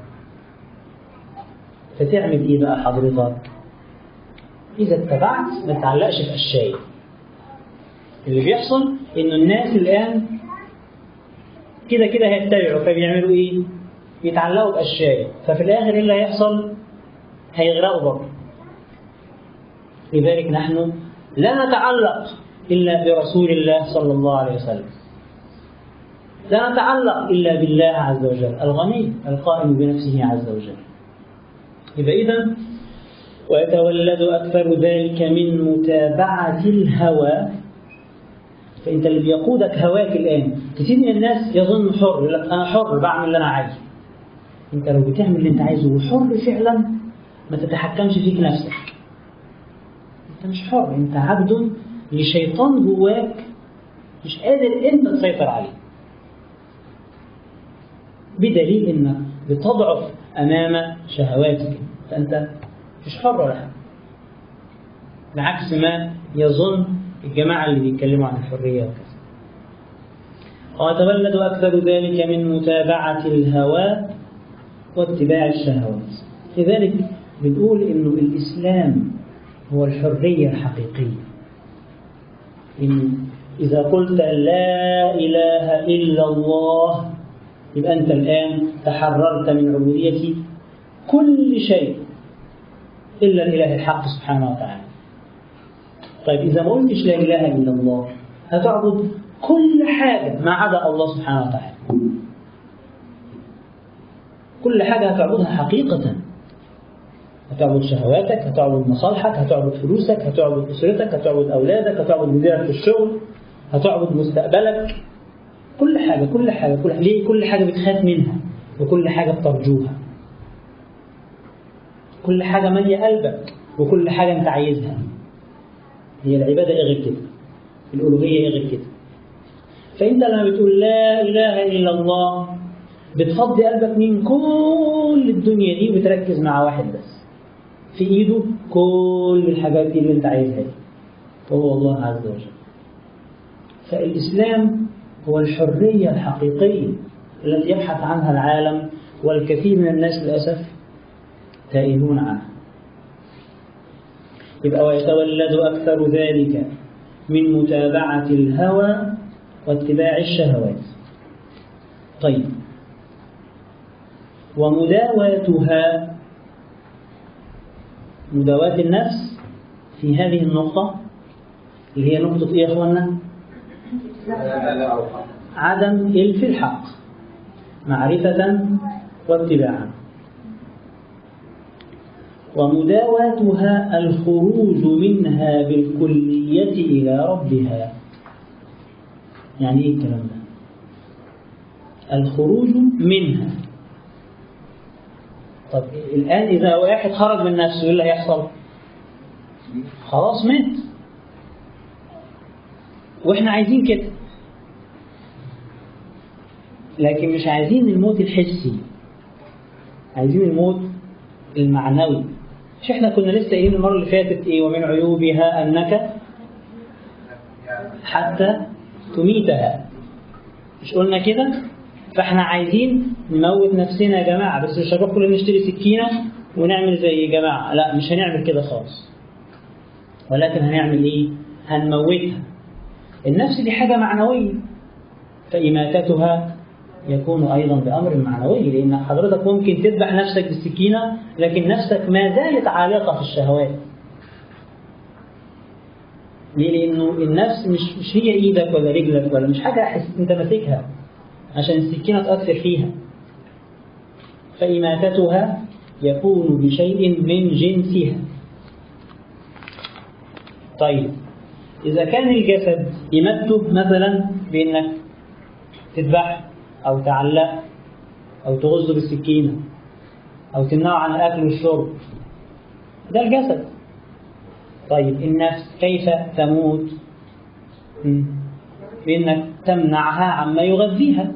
فتعمل إيه بقى حضرتك إذا اتبعت ما تعلقش في أشياء اللي بيحصل إنه الناس الآن كده كده هيتبعوا فبيعملوا إيه؟ يتعلقوا بأشياء ففي الآخر إيه اللي هيحصل؟ هيغرقوا برضه لذلك نحن لا نتعلق إلا برسول الله صلى الله عليه وسلم لا نتعلق إلا بالله عز وجل الغني القائم بنفسه عز وجل إذا إذا ويتولد أكثر ذلك من متابعة الهوى فأنت اللي بيقودك هواك الآن كثير من الناس يظن حر يقول لك أنا حر بعمل اللي أنا عايزه أنت لو بتعمل اللي أنت عايزه وحر فعلا ما تتحكمش فيك نفسك أنت مش حر أنت عبد لشيطان جواك مش قادر أنت تسيطر عليه بدليل أنك بتضعف أمام شهواتك فأنت مش حر ولا حاجة بعكس ما يظن الجماعة اللي بيتكلموا عن الحرية وكذا ويتولد أكثر ذلك من متابعة الهوى واتباع الشهوات لذلك بنقول إنه الإسلام هو الحرية الحقيقية إن إذا قلت لا إله إلا الله يبقى أنت الآن تحررت من عبودية كل شيء إلا الإله الحق سبحانه وتعالى طيب إذا ما قلتش لا إله إلا الله هتعبد كل حاجة ما عدا الله سبحانه وتعالى كل حاجة هتعبدها حقيقة هتعبد شهواتك هتعبد مصالحك هتعبد فلوسك هتعبد أسرتك هتعبد أولادك هتعبد مديرك في الشغل هتعبد مستقبلك كل حاجة كل حاجة كل حاجة. ليه كل حاجة بتخاف منها وكل حاجة بترجوها كل حاجة مالية قلبك وكل حاجة أنت عايزها هي العبادة إيه غير كده الألوهية إيه غير كده فأنت لما بتقول لا إله إلا الله بتفضي قلبك من كل الدنيا دي وبتركز مع واحد بس في إيده كل الحاجات دي اللي أنت عايزها دي وهو الله عز وجل فالإسلام هو الحرية الحقيقية التي يبحث عنها العالم والكثير من الناس للأسف تائهون عنها يبقى ويتولد أكثر ذلك من متابعة الهوى واتباع الشهوات طيب ومداواتها مداواة النفس في هذه النقطة اللي هي نقطة إيه يا أخوانا؟ عدم إلف الحق معرفة واتباعا ومداواتها الخروج منها بالكلية إلى ربها يعني إيه الكلام ده؟ الخروج منها طب الآن إذا واحد خرج من نفسه إيه اللي هيحصل؟ خلاص مات وإحنا عايزين كده لكن مش عايزين الموت الحسي عايزين الموت المعنوي مش احنا كنا لسه قايلين المره اللي فاتت ايه ومن عيوبها انك حتى تميتها مش قلنا كده فاحنا عايزين نموت نفسنا يا جماعه بس مش هنروح كلنا نشتري سكينه ونعمل زي جماعه لا مش هنعمل كده خالص ولكن هنعمل ايه هنموتها النفس دي حاجه معنويه فإماتتها يكون أيضا بأمر معنوي لأن حضرتك ممكن تذبح نفسك بالسكينة لكن نفسك ما زالت عالقة في الشهوات ليه؟ لأنه النفس مش مش هي إيدك ولا رجلك ولا مش حاجة أحس أنت ماسكها عشان السكينة تأثر فيها فإماتتها يكون بشيء من جنسها طيب إذا كان الجسد يمته مثلا بأنك تذبح أو تعلق أو تغزه بالسكينة أو تمنعه عن الأكل والشرب ده الجسد طيب النفس كيف تموت بأنك تمنعها عما يغذيها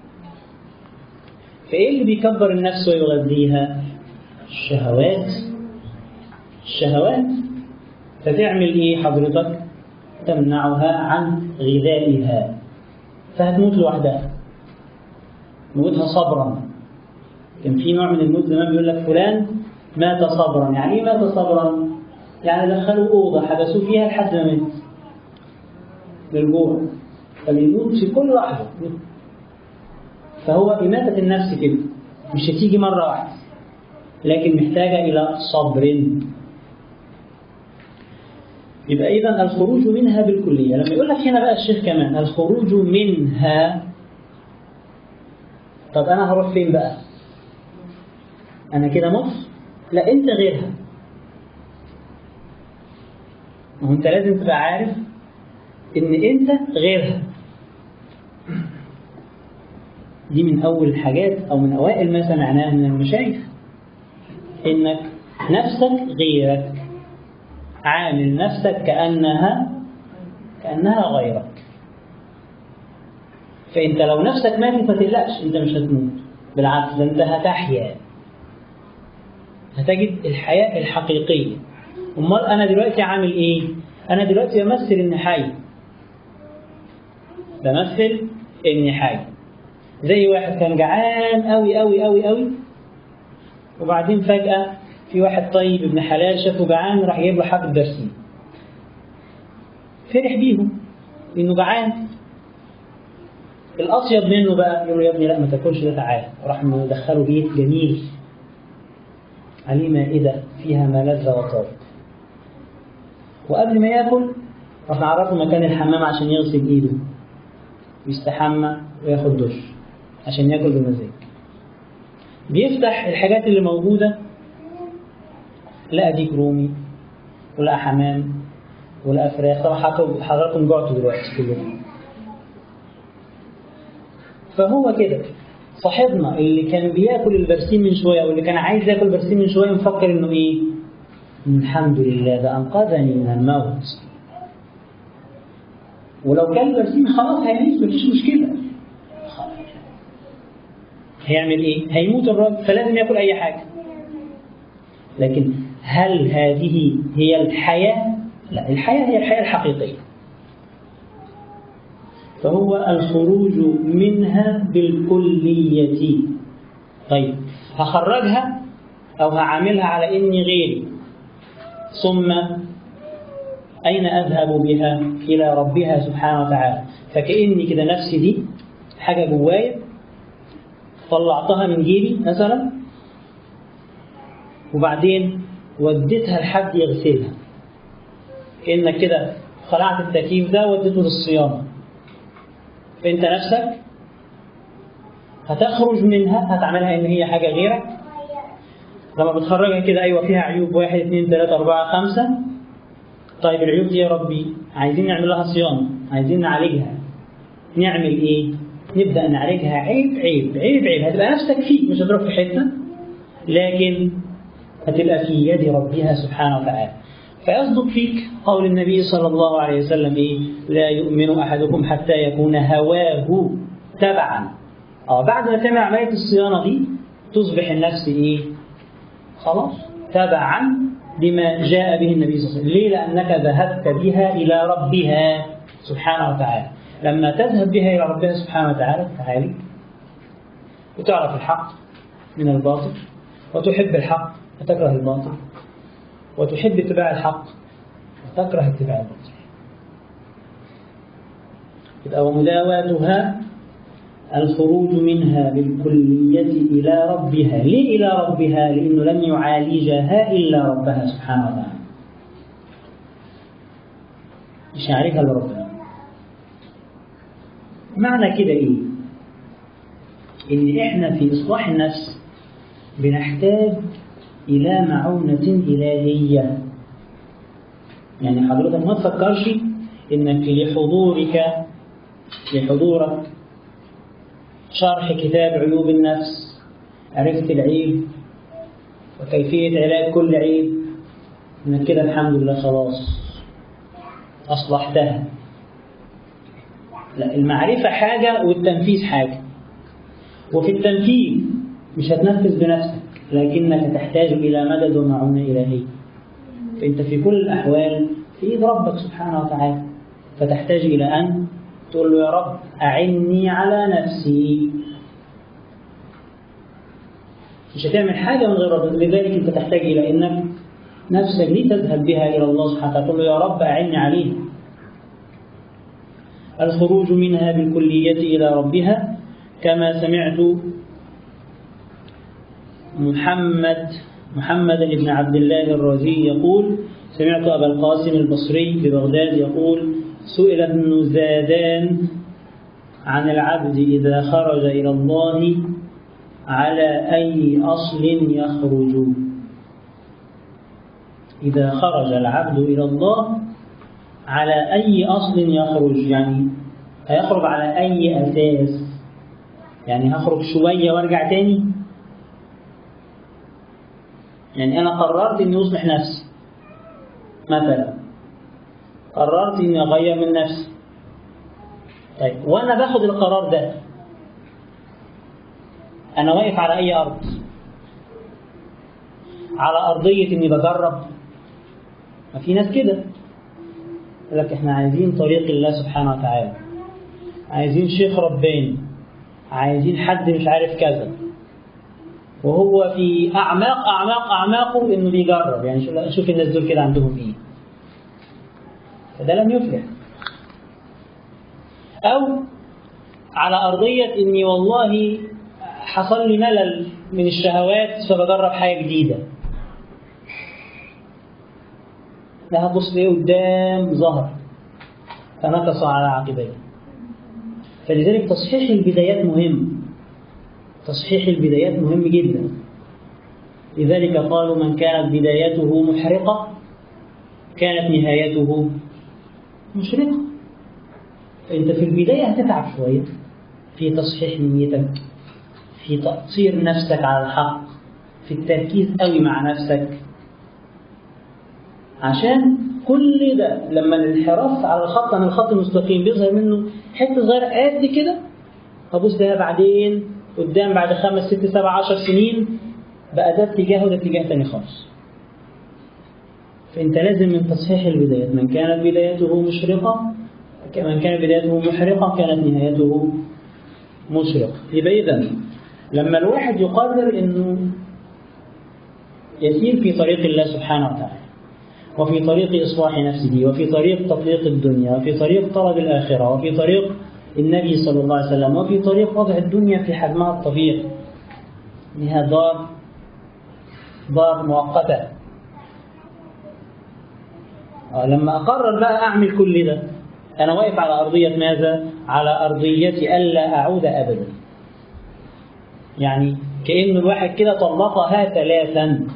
فإيه اللي بيكبر النفس ويغذيها الشهوات الشهوات فتعمل إيه حضرتك تمنعها عن غذائها فهتموت لوحدها موتها صبرا كان في نوع من الموت زمان بيقول لك فلان مات صبرا يعني ايه مات صبرا يعني دخلوا اوضه حبسوه فيها لحد ما مات بالجوع فبيموت في كل لحظه فهو إماتة النفس كده مش هتيجي مرة واحدة لكن محتاجة إلى صبر يبقى إذا الخروج منها بالكلية لما يقول لك هنا بقى الشيخ كمان الخروج منها طب أنا هروح فين بقى أنا كده مت لا أنت غيرها ما هو أنت لازم تبقى عارف إن أنت غيرها دي من أول الحاجات أو من أوائل ما سمعناها من المشايخ إنك نفسك غيرك عامل نفسك كأنها كأنها غيرك فأنت لو نفسك ماتت ما تقلقش أنت مش هتموت بالعكس ده أنت هتحيا هتجد الحياة الحقيقية أمال أنا دلوقتي عامل إيه؟ أنا دلوقتي بمثل إني حي بمثل إني حي زي واحد كان جعان قوي قوي قوي قوي وبعدين فجأة في واحد طيب ابن حلال شافه جعان راح جايب له حبة برسيم فرح بيهم انه جعان الاطيب منه بقى يقول له يا ابني لا ما تاكلش ده تعالى راح مدخله بيت جميل عليه مائدة فيها ما لذ وطاب وقبل ما ياكل راح نعرفه مكان الحمام عشان يغسل ايده ويستحمى وياخد دش عشان ياكل بمزاج بيفتح الحاجات اللي موجودة لقى ديك رومي ولقى حمام ولقى فراخ طبعا حضراتكم جعتوا دلوقتي كلكم فهو كده صاحبنا اللي كان بياكل البرسيم من شويه او اللي كان عايز ياكل برسيم من شويه مفكر انه ايه؟ الحمد لله ده انقذني من الموت ولو كان البرسيم خلاص هيموت مفيش مشكله هيعمل ايه؟ هيموت الراجل فلازم ياكل اي حاجه. لكن هل هذه هي الحياه؟ لا الحياه هي الحياه الحقيقيه. فهو الخروج منها بالكلية. طيب هخرجها أو هعاملها على إني غيري ثم أين أذهب بها؟ إلى ربها سبحانه وتعالى فكأني كده نفسي دي حاجة جوايا طلعتها من جيبي مثلا وبعدين وديتها لحد يغسلها انك كده خلعت التكييف ده وديته للصيانه انت نفسك هتخرج منها هتعملها ان هي حاجه غيرك لما بتخرجها كده ايوه فيها عيوب واحد اثنين ثلاثة أربعة خمسة طيب العيوب دي يا ربي عايزين نعمل لها صيانة عايزين نعالجها نعمل ايه؟ نبدأ نعالجها عيب عيب عيب عيب هتبقى نفسك فيك مش هتروح في حتة لكن هتبقى في يد ربها سبحانه وتعالى فيصدق فيك قول النبي صلى الله عليه وسلم ايه لا يؤمن احدكم حتى يكون هواه تبعا اه بعد ما تعمل عمليه الصيانه دي تصبح النفس ايه خلاص تبعا لما جاء به النبي صلى الله عليه وسلم ليه لانك ذهبت بها الى ربها سبحانه وتعالى لما تذهب بها الى ربها سبحانه وتعالى تعالي وتعرف الحق من الباطل وتحب الحق وتكره الباطل وتحب اتباع الحق وتكره اتباع الباطل يبقى ومداواتها الخروج منها بالكلية إلى ربها ليه إلى ربها لأنه لن يعالجها إلا ربها سبحانه وتعالى مش هيعالجها إلا ربنا معنى كده إيه إن إحنا في إصلاح النفس بنحتاج إلى معونة إلهية يعني حضرتك ما تفكرش إنك لحضورك لحضورك شرح كتاب عيوب النفس عرفت العيب وكيفية علاج كل عيب إنك كده الحمد لله خلاص أصلحتها لا المعرفة حاجة والتنفيذ حاجة وفي التنفيذ مش هتنفذ بنفسك لكنك تحتاج إلى مدد ومعونة إلهية فأنت في كل الأحوال في إيد ربك سبحانه وتعالى فتحتاج إلى أن تقول له يا رب أعني على نفسي مش هتعمل حاجة من غير ربك لذلك أنت تحتاج إلى أنك نفسك دي تذهب بها إلى الله سبحانه وتعالى تقول له يا رب أعني عليها الخروج منها بالكلية إلى ربها كما سمعت محمد محمد بن عبد الله الرازي يقول سمعت أبا القاسم البصري ببغداد يقول سئل ابن زادان عن العبد إذا خرج إلى الله على أي أصل يخرج إذا خرج العبد إلى الله على أي أصل يخرج يعني هيخرج على أي أساس يعني هخرج شوية وارجع تاني يعني أنا قررت إني أصلح نفسي مثلا قررت إني أغير من نفسي طيب وأنا باخد القرار ده أنا واقف على أي أرض على أرضية إني بجرب ما في ناس كده يقول لك إحنا عايزين طريق الله سبحانه وتعالى عايزين شيخ رباني عايزين حد مش عارف كذا وهو في أعماق أعماق أعماقه إنه بيجرب يعني شوف الناس دول كده عندهم إيه فده لم يفلح أو على أرضية إني والله حصل لي ملل من الشهوات فبجرب حاجة جديدة لا هتبص ليه قدام ظهر فنكص على عقبيه فلذلك تصحيح البدايات مهم تصحيح البدايات مهم جدا لذلك قالوا من كانت بدايته محرقة كانت نهايته مشرقة فأنت في البداية هتتعب شوية في تصحيح نيتك في تقصير نفسك على الحق في التركيز قوي مع نفسك عشان كل ده لما الانحراف على الخط عن الخط المستقيم بيظهر منه حته صغيره قد كده هبص بيها بعدين قدام بعد خمس ست سبع عشر سنين بقى ده اتجاه وده اتجاه تاني خالص فانت لازم من تصحيح البدايات من كانت بدايته مشرقه من كانت بدايته محرقه كانت نهايته مشرقه يبقى اذا لما الواحد يقرر انه يسير في طريق الله سبحانه وتعالى وفي طريق إصلاح نفسه وفي طريق تطبيق الدنيا وفي طريق طلب الآخرة وفي طريق النبي صلى الله عليه وسلم وفي طريق وضع الدنيا في حجمها الطبيعي إنها دار دار مؤقتة آه لما أقرر بقى أعمل كل ده أنا واقف على أرضية ماذا؟ على أرضية ألا أعود أبدا يعني كأن الواحد كده طلقها ثلاثا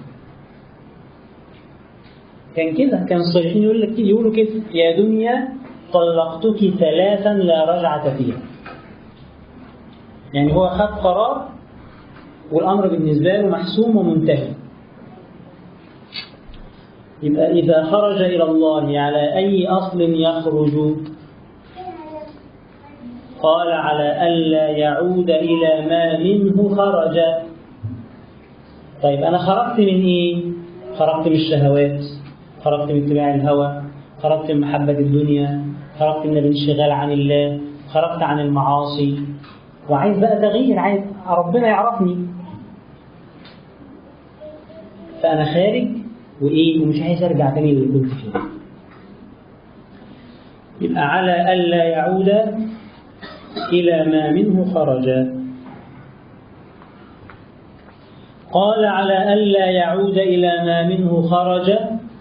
كان كده كان الصالحين يقول لك يقولوا كده يا دنيا طلقتك ثلاثا لا رجعة فيها يعني هو خد قرار والأمر بالنسبة له محسوم ومنتهي يبقى إذا خرج إلى الله على أي أصل يخرج قال على ألا يعود إلى ما منه خرج طيب أنا خرجت من إيه؟ خرجت من الشهوات خرجت من اتباع الهوى خرجت من محبة الدنيا خرجت من الانشغال عن الله خرجت عن المعاصي وعايز بقى تغيير عايز ربنا يعرفني فأنا خارج وإيه ومش عايز أرجع تاني اللي كنت فيه يبقى على ألا يعود إلى ما منه خرج قال على ألا يعود إلى ما منه خرج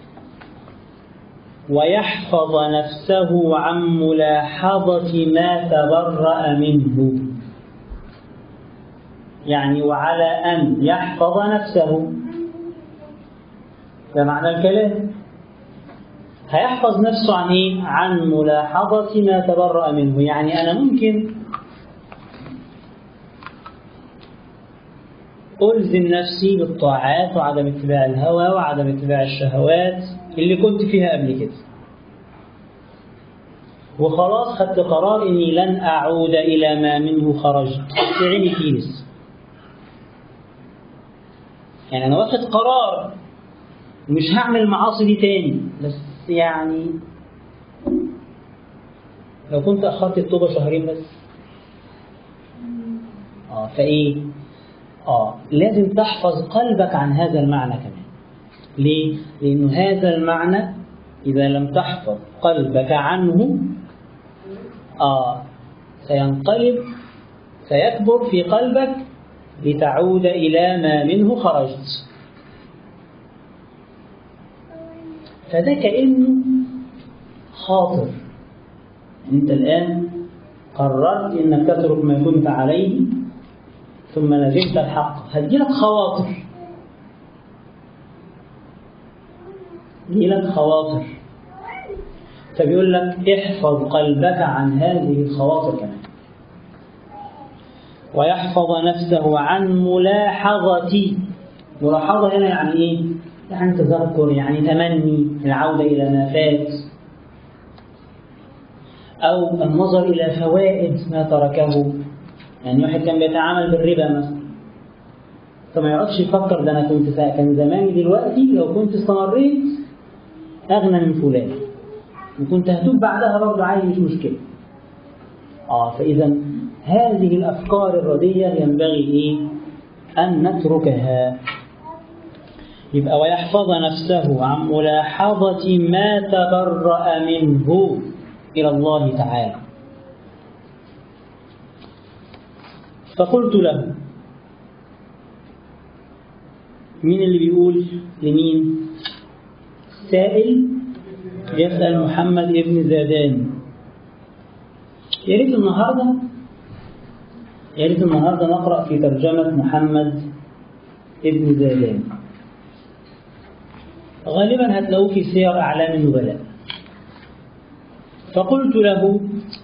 ويحفظ نفسه عن ملاحظة ما تبرأ منه يعني وعلى أن يحفظ نفسه ده معنى الكلام هيحفظ نفسه عن إيه؟ عن ملاحظة ما تبرأ منه يعني أنا ممكن ألزم نفسي بالطاعات وعدم اتباع الهوى وعدم اتباع الشهوات اللي كنت فيها قبل كده وخلاص خدت قرار إني لن أعود إلى ما منه خرجت عيني فيه لسه يعني أنا واخد قرار مش هعمل المعاصي دي تاني بس يعني لو كنت أخرت التوبة شهرين بس اه فإيه آه لازم تحفظ قلبك عن هذا المعنى كمان ليه؟ لأن هذا المعنى إذا لم تحفظ قلبك عنه آه سينقلب سيكبر في قلبك لتعود إلى ما منه خرجت فده كأنه خاطر أنت الآن قررت أنك تترك ما كنت عليه ثم لزمت الحق هتجيلك خواطر يجيلك خواطر فبيقول لك احفظ قلبك عن هذه الخواطر كمان ويحفظ نفسه عن ملاحظة ملاحظة هنا يعني ايه؟ يعني تذكر يعني تمني العودة إلى ما فات أو النظر إلى فوائد ما تركه يعني واحد كان بيتعامل بالربا مثلا فما يقعدش يفكر ده انا كنت كان زماني دلوقتي لو كنت استمريت اغنى من فلان وكنت هتوب بعدها برضه عادي مش مشكله اه فاذا هذه الافكار الرديه ينبغي ايه ان نتركها يبقى ويحفظ نفسه عن ملاحظه ما تبرأ منه الى الله تعالى فقلت له مين اللي بيقول لمين سائل يسأل محمد ابن زادان يا ريت النهارده يا ريت النهارده نقرأ في ترجمة محمد ابن زادان غالبا هتلاقوه في سير أعلام النبلاء فقلت له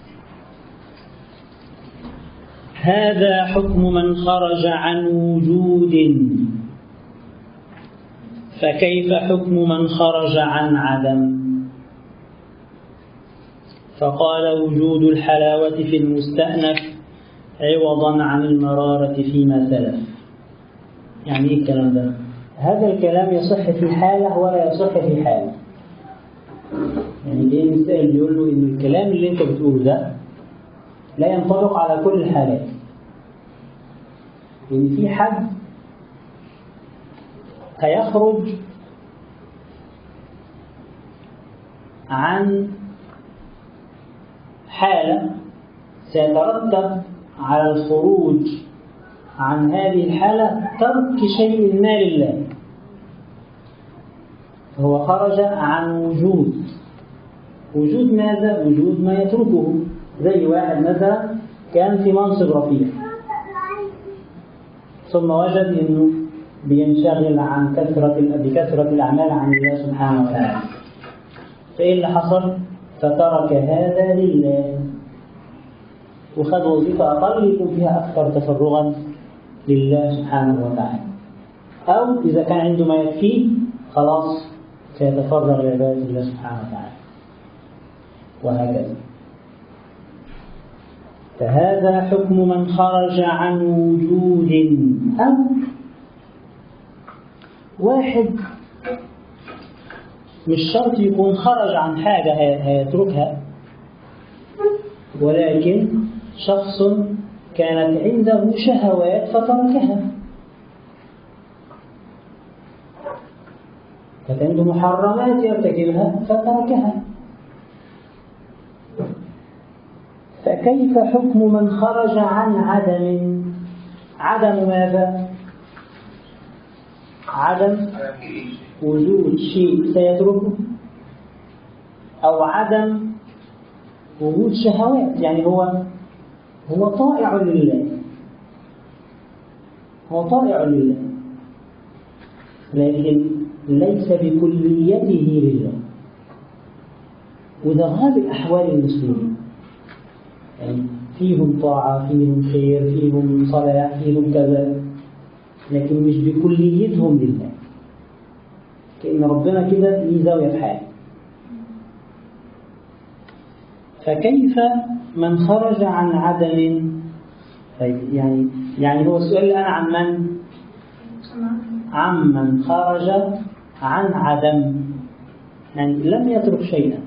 هذا حكم من خرج عن وجود فكيف حكم من خرج عن عدم فقال وجود الحلاوة في المستأنف عوضا عن المرارة فيما سلف يعني ايه الكلام ده هذا الكلام يصح في حالة ولا يصح في حالة يعني ليه السائل بيقول له ان الكلام اللي انت بتقوله ده لا ينطبق على كل الحالات لأن في حد هيخرج عن حالة سيترتب على الخروج عن هذه الحالة ترك شيء ما لله هو خرج عن وجود وجود ماذا؟ وجود ما يتركه زي واحد مثلا كان في منصب رفيع ثم وجد انه بينشغل عن كثرة بكثرة الأعمال عن الله سبحانه وتعالى فإيه اللي حصل؟ فترك هذا لله وخد وظيفة أقل يكون فيها أكثر تفرغا لله سبحانه وتعالى أو إذا كان عنده ما يكفيه خلاص سيتفرغ لعبادة الله سبحانه وتعالى وهكذا فهذا حكم من خرج عن وجود أو واحد مش شرط يكون خرج عن حاجة هيتركها ولكن شخص كانت عنده شهوات فتركها كانت عنده محرمات يرتكبها فتركها فكيف حكم من خرج عن عدم عدم ماذا عدم وجود شيء سيتركه أو عدم وجود شهوات يعني هو هو طائع لله هو طائع لله لكن ليس بكليته لله وده غالب أحوال المسلمين يعني فيهم طاعة فيهم خير فيهم صلاح فيهم كذا لكن مش بكليتهم لله كأن ربنا كده ليه زاوية في حاله فكيف من خرج عن عدم طيب يعني يعني هو السؤال الآن عن من؟ عمن خرج عن عدم يعني لم يترك شيئا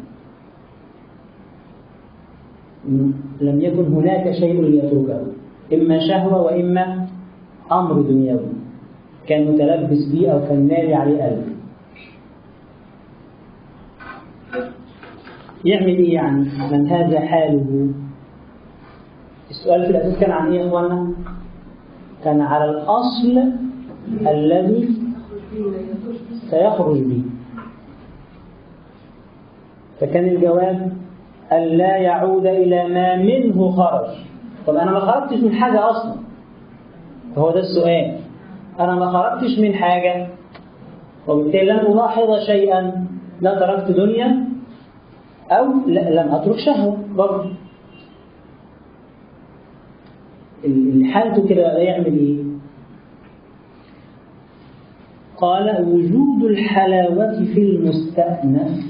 لم يكن هناك شيء ليتركه إما شهوة وإما أمر دنيوي كان متلبس به أو كان ناري عليه قلب يعمل إيه يعني من هذا حاله السؤال في الأساس كان عن إيه يا إخوانا كان على الأصل الذي سيخرج به فكان الجواب أن لا يعود إلى ما منه خرج طب أنا ما خرجتش من حاجة أصلا فهو ده السؤال أنا ما خرجتش من حاجة وبالتالي لن ألاحظ شيئا لا تركت دنيا أو لم أترك شهوة برضه حالته كده يعمل إيه؟ قال وجود الحلاوة في المستأنف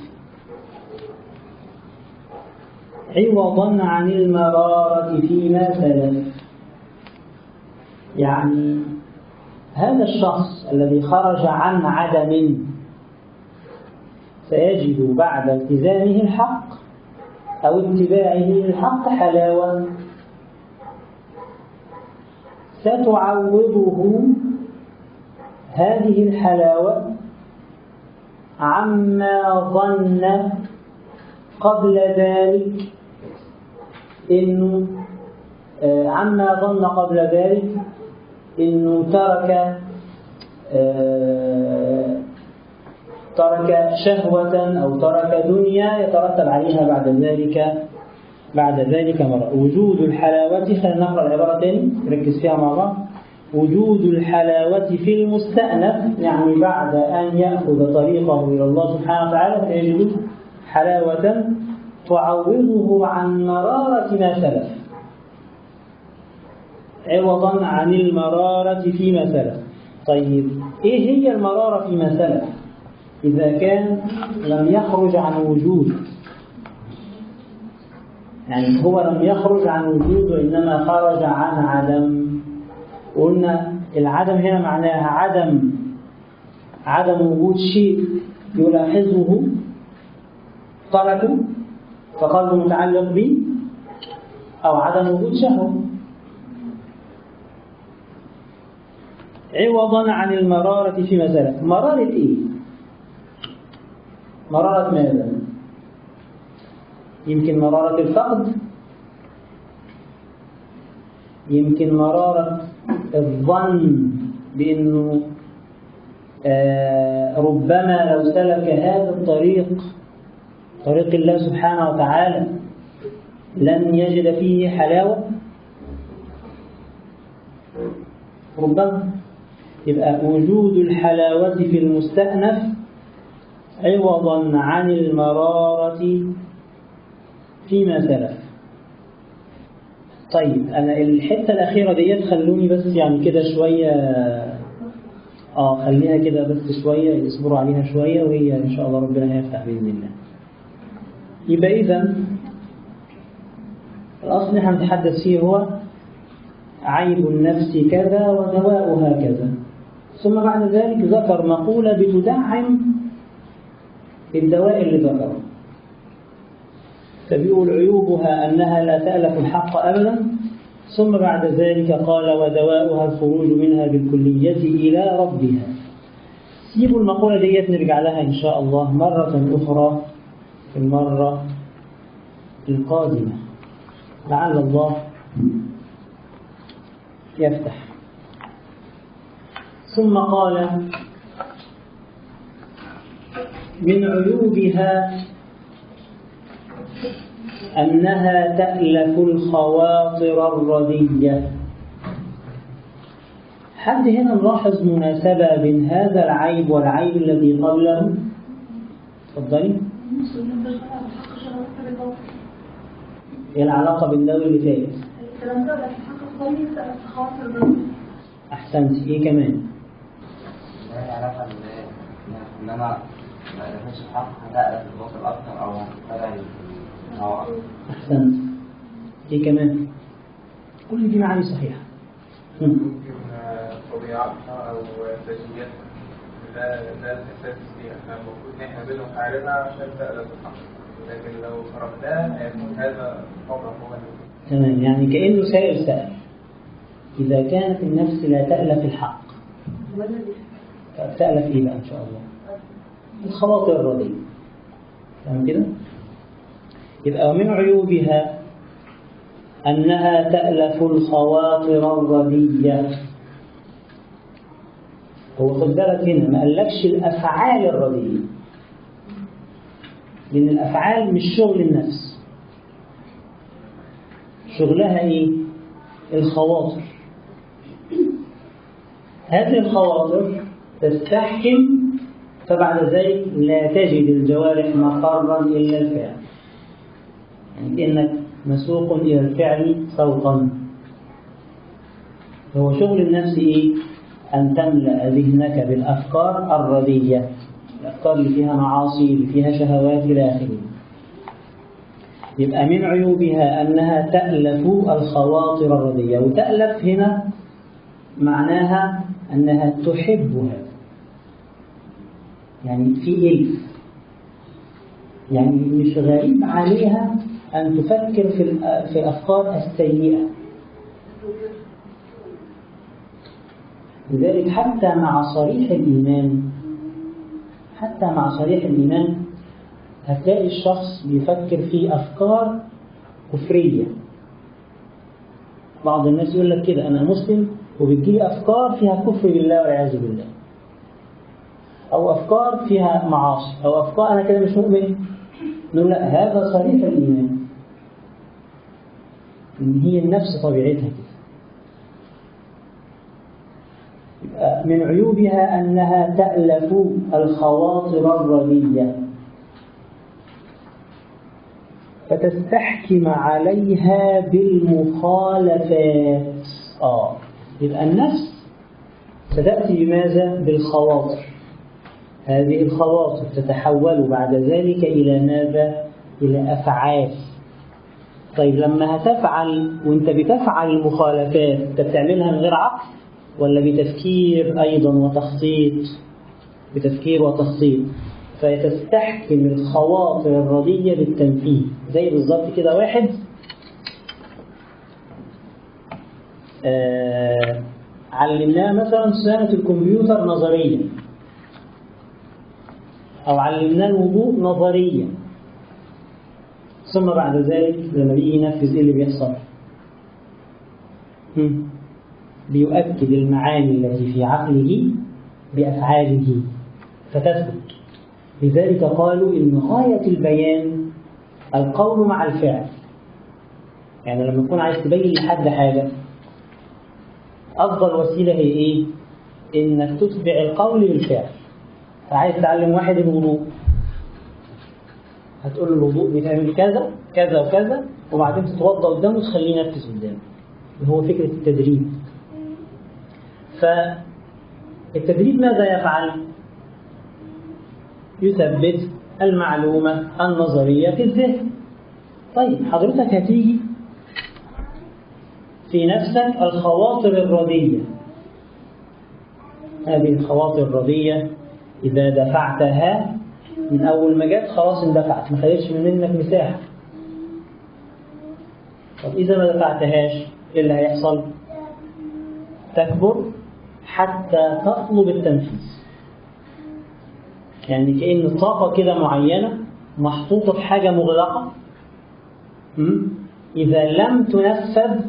عوضا عن المرارة فيما سلف يعني هذا الشخص الذي خرج عن عدم سيجد بعد التزامه الحق أو اتباعه للحق حلاوة ستعوضه هذه الحلاوة عما ظن قبل ذلك إنه عما ظن قبل ذلك إنه ترك ترك شهوة أو ترك دنيا يترتب عليها بعد ذلك بعد ذلك مرة وجود الحلاوة خلينا نقرأ العبارة تاني نركز فيها مع بعض وجود الحلاوة في المستأنف يعني بعد أن يأخذ طريقه إلى الله سبحانه وتعالى فيجد حلاوة تعوضه عن مرارة ما سلف عوضا عن المرارة فيما سلف طيب إيه هي المرارة فيما سلف إذا كان لم يخرج عن وجود يعني هو لم يخرج عن وجود وإنما خرج عن عدم قلنا العدم هنا معناها عدم عدم وجود شيء يلاحظه تركه فقلبه متعلق به أو عدم وجود شهوة عوضا عن المرارة في مسألة مرارة إيه؟ مرارة ماذا؟ يمكن مرارة الفقد يمكن مرارة الظن بأنه آه ربما لو سلك هذا الطريق طريق الله سبحانه وتعالى لن يجد فيه حلاوة ربما يبقى وجود الحلاوة في المستأنف عوضا عن المرارة فيما سلف طيب أنا الحتة الأخيرة ديت خلوني بس يعني كده شوية آه خليها كده بس شوية يصبروا عليها شوية وهي إن شاء الله ربنا هيفتح بإذن الله يبقى إذا الأصل اللي هنتحدث فيه هو عيب النفس كذا ودواؤها كذا ثم بعد ذلك ذكر مقولة بتدعم الدواء اللي ذكره فبيقول عيوبها أنها لا تألف الحق أبدا ثم بعد ذلك قال ودواؤها الخروج منها بالكلية إلى ربها سيبوا المقولة ديت نرجع لها إن شاء الله مرة أخرى في المرة القادمة لعل الله يفتح ثم قال من عيوبها أنها تألف الخواطر الردية حد هنا نلاحظ مناسبة بين هذا العيب والعيب الذي قبله تفضلي ايه العلاقة بين ده واللي فات أحسنت إيه كمان هي علاقة إن أنا ما ألفش الحق هتألف الباطل أكتر أو هتفرع الهواء أحسنت إيه كمان كل دي معاني صحيحة هم. ممكن طبيعتها أو تجنيتها ده ده الأساس فيها احنا المفروض إن احنا بنحاربها عشان تألف الحق لكن لو تركناها هيكون هذا الطبع هو اللي تمام يعني كأنه سائل سأل إذا كانت النفس لا تألف الحق تألف إيه بقى إن شاء الله الخواطر الرديئة تمام كده يبقى ومن عيوبها أنها تألف الخواطر الردية هو خد بالك هنا ما قالكش الأفعال الرديئة لأن الأفعال مش شغل النفس شغلها إيه؟ الخواطر هذه الخواطر تستحكم فبعد ذلك لا تجد الجوارح مقرا إلا الفعل يعني كأنك مسوق إلى الفعل سوقا هو شغل النفس إيه؟ أن تملأ ذهنك بالأفكار الردية الأفكار اللي فيها معاصي اللي فيها شهوات إلى آخره يبقى من عيوبها أنها تألف الخواطر الردية وتألف هنا معناها أنها تحبها يعني في إلف يعني مش غريب عليها أن تفكر في الأ- في الأفكار السيئة لذلك حتى مع صريح الإيمان حتى مع صريح الإيمان هتلاقي الشخص بيفكر في أفكار كفرية بعض الناس يقول لك كده أنا مسلم وبتجيلي أفكار فيها كفر بالله والعياذ بالله أو أفكار فيها معاصي أو أفكار أنا كده مش مؤمن نقول لا هذا صريح الإيمان إن هي النفس طبيعتها كده يبقى من عيوبها أنها تألف الخواطر الردية فتستحكم عليها بالمخالفات آه يبقى النفس ستأتي بماذا؟ بالخواطر هذه الخواطر تتحول بعد ذلك إلى ماذا؟ إلى أفعال طيب لما هتفعل وانت بتفعل المخالفات انت بتعملها من غير عقل ولا بتفكير أيضا وتخطيط بتفكير وتخطيط فتستحكم الخواطر الردية بالتنفيذ زي بالظبط كده واحد آه علمناه مثلا صيانة الكمبيوتر نظريا أو علمناه الوضوء نظريا ثم بعد ذلك لما بيجي ينفذ ايه اللي بيحصل؟ هم؟ بيؤكد المعاني التي في عقله بأفعاله فتثبت لذلك قالوا إن غاية البيان القول مع الفعل يعني لما تكون عايز تبين لحد حاجة أفضل وسيلة هي إيه؟ إنك تتبع القول بالفعل فعايز تعلم واحد الوضوء هتقول له الوضوء بتعمل كذا كذا وكذا وبعدين تتوضا قدامه وتخليه ينفذ قدامه اللي هو فكرة التدريب فالتدريب ماذا يفعل؟ يثبت المعلومة النظرية في الذهن طيب حضرتك هتيجي في نفسك الخواطر الردية هذه الخواطر الردية إذا دفعتها من أول ما جت خلاص اندفعت ما خدتش من منك مساحة طب إذا ما دفعتهاش إيه اللي هيحصل؟ تكبر حتى تطلب التنفيذ يعني كأن طاقة كده معينة محطوطة في حاجة مغلقة م? إذا لم تنفذ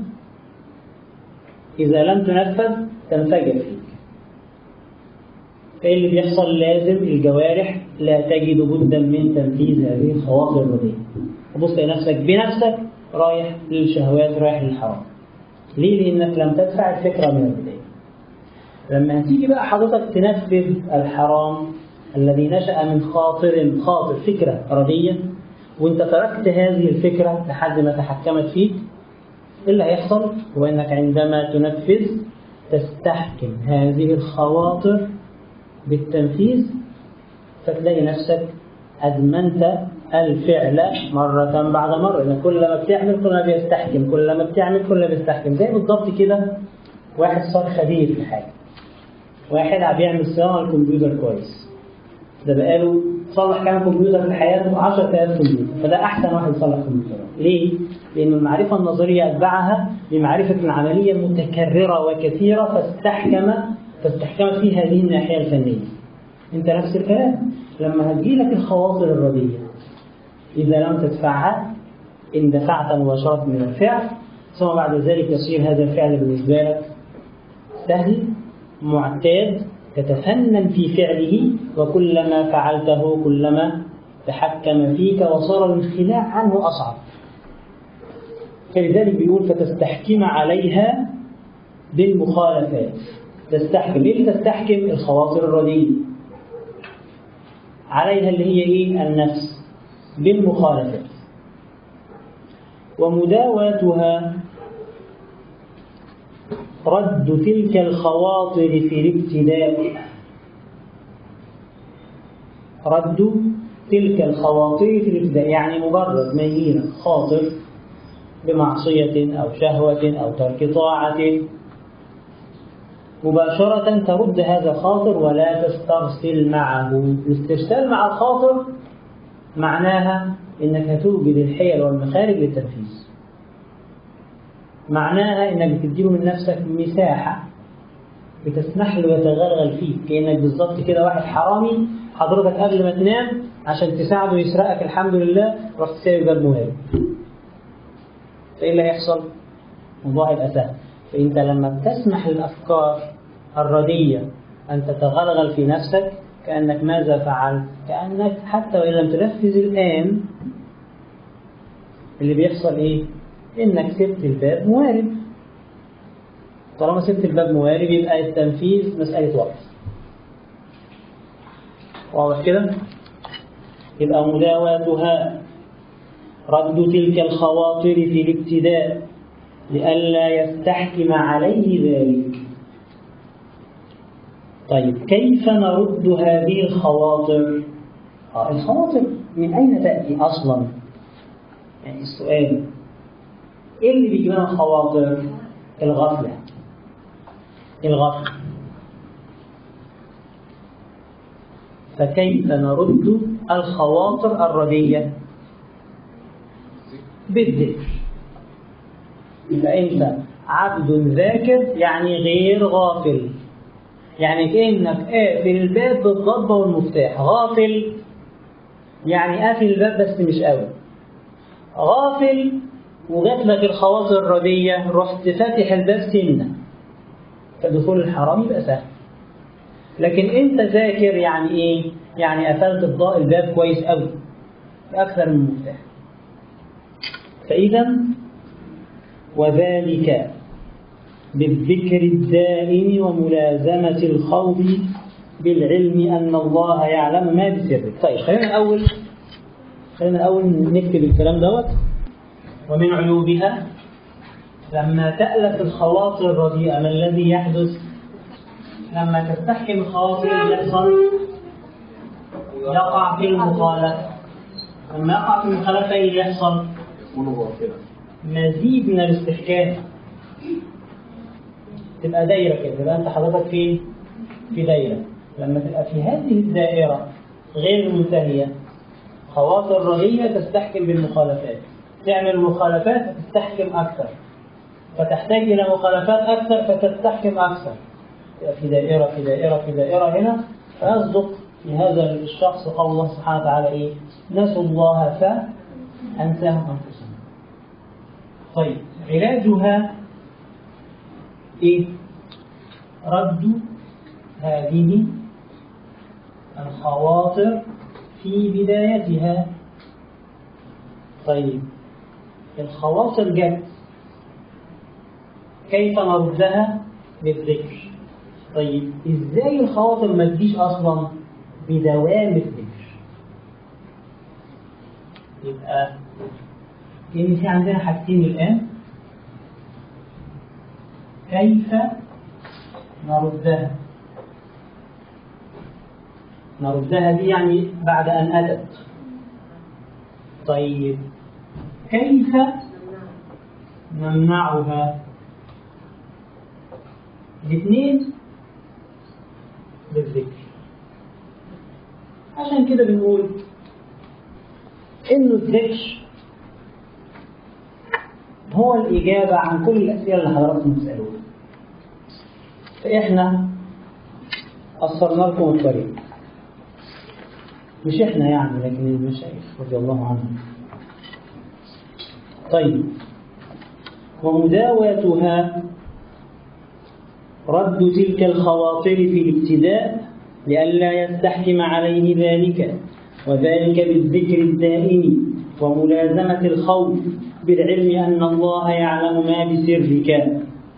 إذا لم تنفذ تنفجر فيك فإيه اللي بيحصل لازم الجوارح لا تجد بدا من تنفيذ هذه الخواطر الرديئة تبص نفسك بنفسك رايح للشهوات رايح للحرام ليه؟ لأنك لم تدفع الفكرة من البداية لما هتيجي بقى حضرتك تنفذ الحرام الذي نشأ من خاطر خاطر فكرة ردية وانت تركت هذه الفكرة لحد ما تحكمت فيك إيه اللي هيحصل هو انك عندما تنفذ تستحكم هذه الخواطر بالتنفيذ فتلاقي نفسك أدمنت الفعل مرة بعد مرة إن كل ما بتعمل كل ما بيستحكم كل ما بتعمل كل ما بيستحكم زي بالضبط كده واحد صار خبير في حاجة واحد بيعمل صيانة الكمبيوتر كويس ده بقاله صلح كام كمبيوتر في حياته 10000 كمبيوتر فده أحسن واحد يصلح كمبيوتر ليه؟ لأن المعرفة النظرية أتبعها بمعرفة العملية متكررة وكثيرة فاستحكم فاستحكمت في هذه الناحية الفنية أنت نفس الكلام لما هتجيلك الخواطر الردية إذا لم تدفعها اندفعت مباشرة من الفعل ثم بعد ذلك يصير هذا الفعل بالنسبة لك سهل معتاد تتفنن في فعله وكلما فعلته كلما تحكم فيك وصار الانخلاع عنه أصعب فلذلك بيقول فتستحكم عليها بالمخالفات تستحكم ليه تستحكم الخواطر الرديئة عليها اللي هي ايه النفس بالمخالفات ومداواتها رد تلك الخواطر في الابتداء رد تلك الخواطر في الابتداء يعني مجرد ما يجينا خاطر بمعصية أو شهوة أو ترك طاعة مباشرة ترد هذا الخاطر ولا تسترسل معه الاسترسال مع الخاطر معناها انك هتوجد الحيل والمخارج للتنفيذ معناها انك بتديله من نفسك مساحة بتسمح له يتغلغل فيك كأنك بالظبط كده واحد حرامي حضرتك قبل ما تنام عشان تساعده يسرقك الحمد لله رحت سايب باب مهم فايه اللي هيحصل؟ الموضوع هيبقى سهل فانت لما بتسمح للافكار الرديه ان تتغلغل في نفسك كانك ماذا فعلت؟ كانك حتى وان لم تنفذ الان اللي بيحصل ايه؟ انك سبت الباب موارب طالما سبت الباب موارب يبقى التنفيذ مساله وقت واضح كده؟ يبقى مداواتها رد تلك الخواطر في الابتداء لئلا يستحكم عليه ذلك طيب كيف نرد هذه الخواطر آه الخواطر من أين تأتي أصلا يعني السؤال إيه اللي بيجي لنا الخواطر الغفلة الغفلة فكيف نرد الخواطر الردية بالذكر يبقى انت عبد ذاكر يعني غير غافل يعني كانك قافل الباب بالضبه والمفتاح غافل يعني قافل الباب بس مش قوي غافل وجات لك الخواطر الرديه رحت فاتح الباب سنه فدخول الحرام يبقى سهل لكن أنت ذاكر يعني إيه؟ يعني قفلت الضاء الباب كويس قوي أكثر من مفتاح فإذا وذلك بالذكر الدائم وملازمة الخوف بالعلم أن الله يعلم ما بسرك طيب خلينا الأول خلينا الأول نكتب الكلام دوت ومن عيوبها لما تألف الخواطر الرديئة ما الذي يحدث لما تستحكم الخواطر يحصل يقع في المخالفة لما يقع في المخالفة ايه اللي يحصل مزيد من الاستحكام تبقى دايرة كده تبقى أنت حضرتك فين؟ في دايرة لما تبقى في هذه الدائرة غير منتهية خواطر رغية تستحكم بالمخالفات تعمل مخالفات فتستحكم أكثر فتحتاج إلى مخالفات أكثر فتستحكم أكثر تبقى في دائرة في دائرة في دائرة هنا فيصدق في هذا الشخص قول الله سبحانه وتعالى إيه؟ نسوا الله فأنساهم أنفسهم طيب علاجها إيه؟ رد هذه الخواطر في بدايتها طيب الخواطر جت كيف نردها بالذكر طيب ازاي الخواطر ما تجيش اصلا بدوام الذكر يبقى ان في عندنا حاجتين الان كيف نردها نردها دي يعني بعد أن أتت طيب كيف نمنعها الاثنين بالذكر عشان كده بنقول إنه الذكر هو الإجابة عن كل الأسئلة اللي حضراتكم تسألوها فإحنا قصرنا لكم الطريق مش إحنا يعني لكن المشايخ رضي الله عنهم طيب ومداواتها رد تلك الخواطر في الابتداء لئلا يستحكم عليه ذلك وذلك بالذكر الدائم وملازمة الخوف بالعلم أن الله يعلم ما بسرك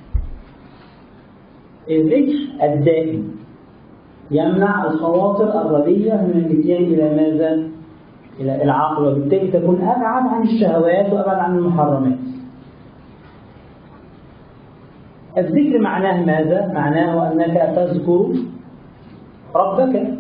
الذكر الدائم يمنع الخواطر الردية من الاتيان إلى ماذا؟ إلى العقل وبالتالي تكون أبعد عن الشهوات وأبعد عن المحرمات الذكر معناه ماذا؟ معناه أنك تذكر ربك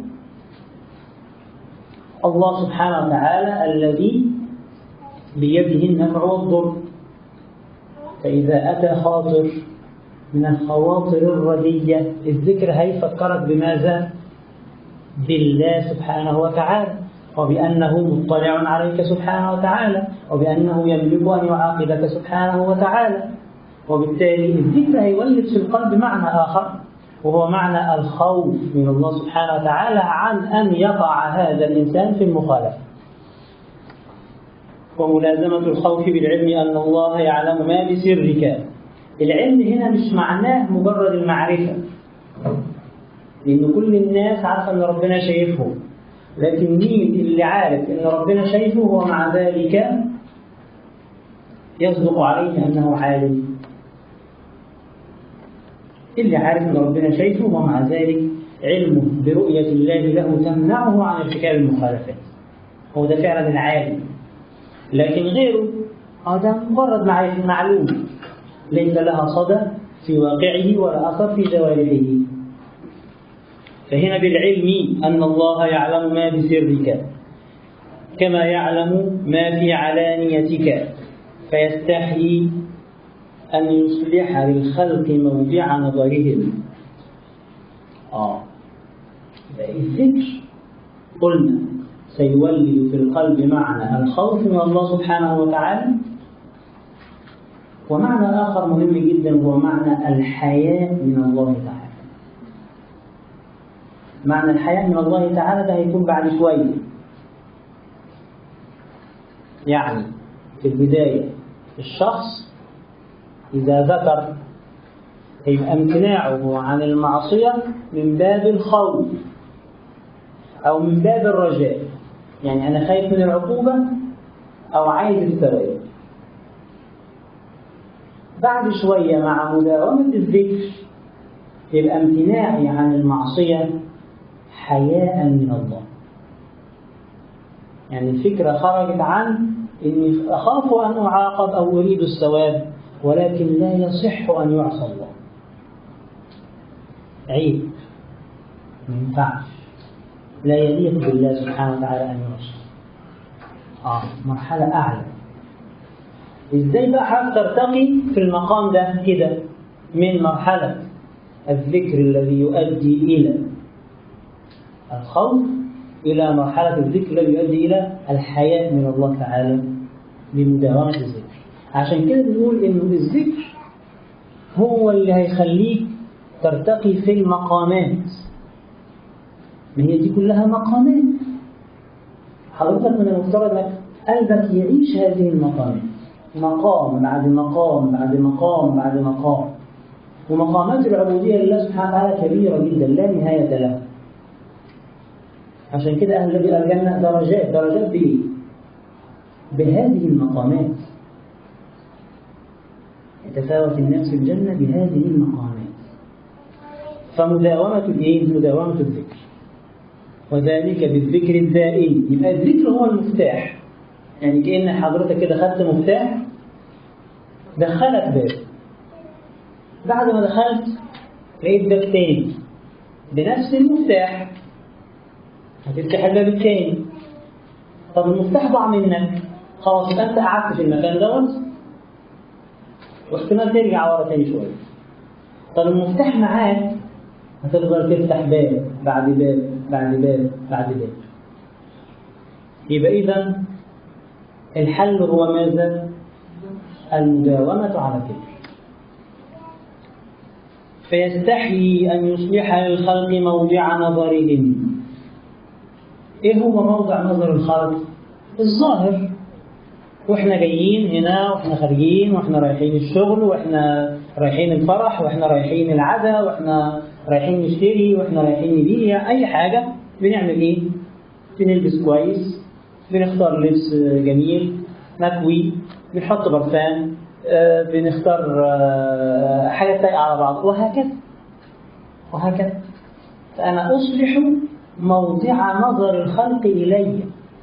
الله سبحانه وتعالى الذي بيده النفع والضر فإذا أتى خاطر من الخواطر الردية الذكر هيفكرك بماذا؟ بالله سبحانه وتعالى وبأنه مطلع عليك سبحانه وتعالى وبأنه يملك أن يعاقبك سبحانه وتعالى وبالتالي الذكر هيولد في القلب معنى آخر وهو معنى الخوف من الله سبحانه وتعالى عن أن يقع هذا الإنسان في المخالفة وملازمة الخوف بالعلم أن الله يعلم ما بسرك العلم هنا مش معناه مجرد المعرفة لأن كل الناس عارفة أن ربنا شايفهم لكن مين اللي عارف أن ربنا شايفه ومع ذلك يصدق عليه أنه عالم اللي عارف أن ربنا شايفه ومع ذلك علمه برؤية الله له تمنعه عن ارتكاب المخالفات هو ده فعلا العالم لكن غيره هذا مجرد معلوم ليس لها صدى في واقعه ولا أثر في جوارحه فهنا بالعلم أن الله يعلم ما بسرك كما يعلم ما في علانيتك فيستحيي أن يصلح للخلق موضع نظرهم آه الذكر قلنا سيولد في القلب معنى الخوف من الله سبحانه وتعالى ومعنى آخر مهم جدا هو معنى الحياة من الله تعالى معنى الحياة من الله تعالى ده هيكون بعد شوية يعني في البداية الشخص إذا ذكر يبقى امتناعه عن المعصية من باب الخوف أو من باب الرجاء يعني أنا خايف من العقوبة أو عايز الثواب بعد شوية مع مداومة الذكر يبقى امتناعي عن المعصية حياء من الله يعني الفكرة خرجت عن إني أخاف أن أعاقب أو أريد الثواب ولكن لا يصح أن يعصى الله عيب ما ينفعش لا يليق بالله سبحانه وتعالى أن يعصى آه مرحلة أعلى إزاي بقى حضرتك ترتقي في المقام ده كده من مرحلة الذكر الذي يؤدي إلى الخوف إلى مرحلة الذكر الذي يؤدي إلى الحياة من الله تعالى بمداومة الذكر عشان كده بنقول إنه الذكر هو اللي هيخليك ترتقي في المقامات ما هي دي كلها مقامات حضرتك من المفترض انك قلبك يعيش هذه المقامات مقام بعد مقام بعد مقام بعد مقام ومقامات العبودية لله سبحانه وتعالى كبيرة جدا لا نهاية لها عشان كده أهل الجنة درجات درجات بإيه؟ بهذه المقامات يتفاوت الناس في الجنة بهذه المقامات فمداومة الإيه؟ مداومة الذكر وذلك بالذكر الدائم يبقى الذكر هو المفتاح يعني كأن حضرتك كده خدت مفتاح دخلك باب بعد ما دخلت لقيت باب تاني بنفس المفتاح هتفتح الباب التاني طب المفتاح ضاع منك خلاص يبقى انت قعدت في المكان دوت واحتمال ترجع ورا تاني شويه طب المفتاح معاك هتفضل تفتح باب بعد باب بعد باب بعد باب يبقى إذا الحل هو ماذا؟ المداومة على الذكر فيستحيي أن يصلح للخلق موضع نظرهم إيه هو موضع نظر الخلق؟ الظاهر واحنا جايين هنا واحنا خارجين واحنا رايحين الشغل واحنا رايحين الفرح واحنا رايحين العزا واحنا رايحين نشتري واحنا رايحين نبيع اي حاجه بنعمل ايه؟ بنلبس كويس بنختار لبس جميل مكوي بنحط برفان آه، بنختار آه، حاجه تلاقي على بعض وهكذا وهكذا فانا اصلح موضع نظر الخلق الي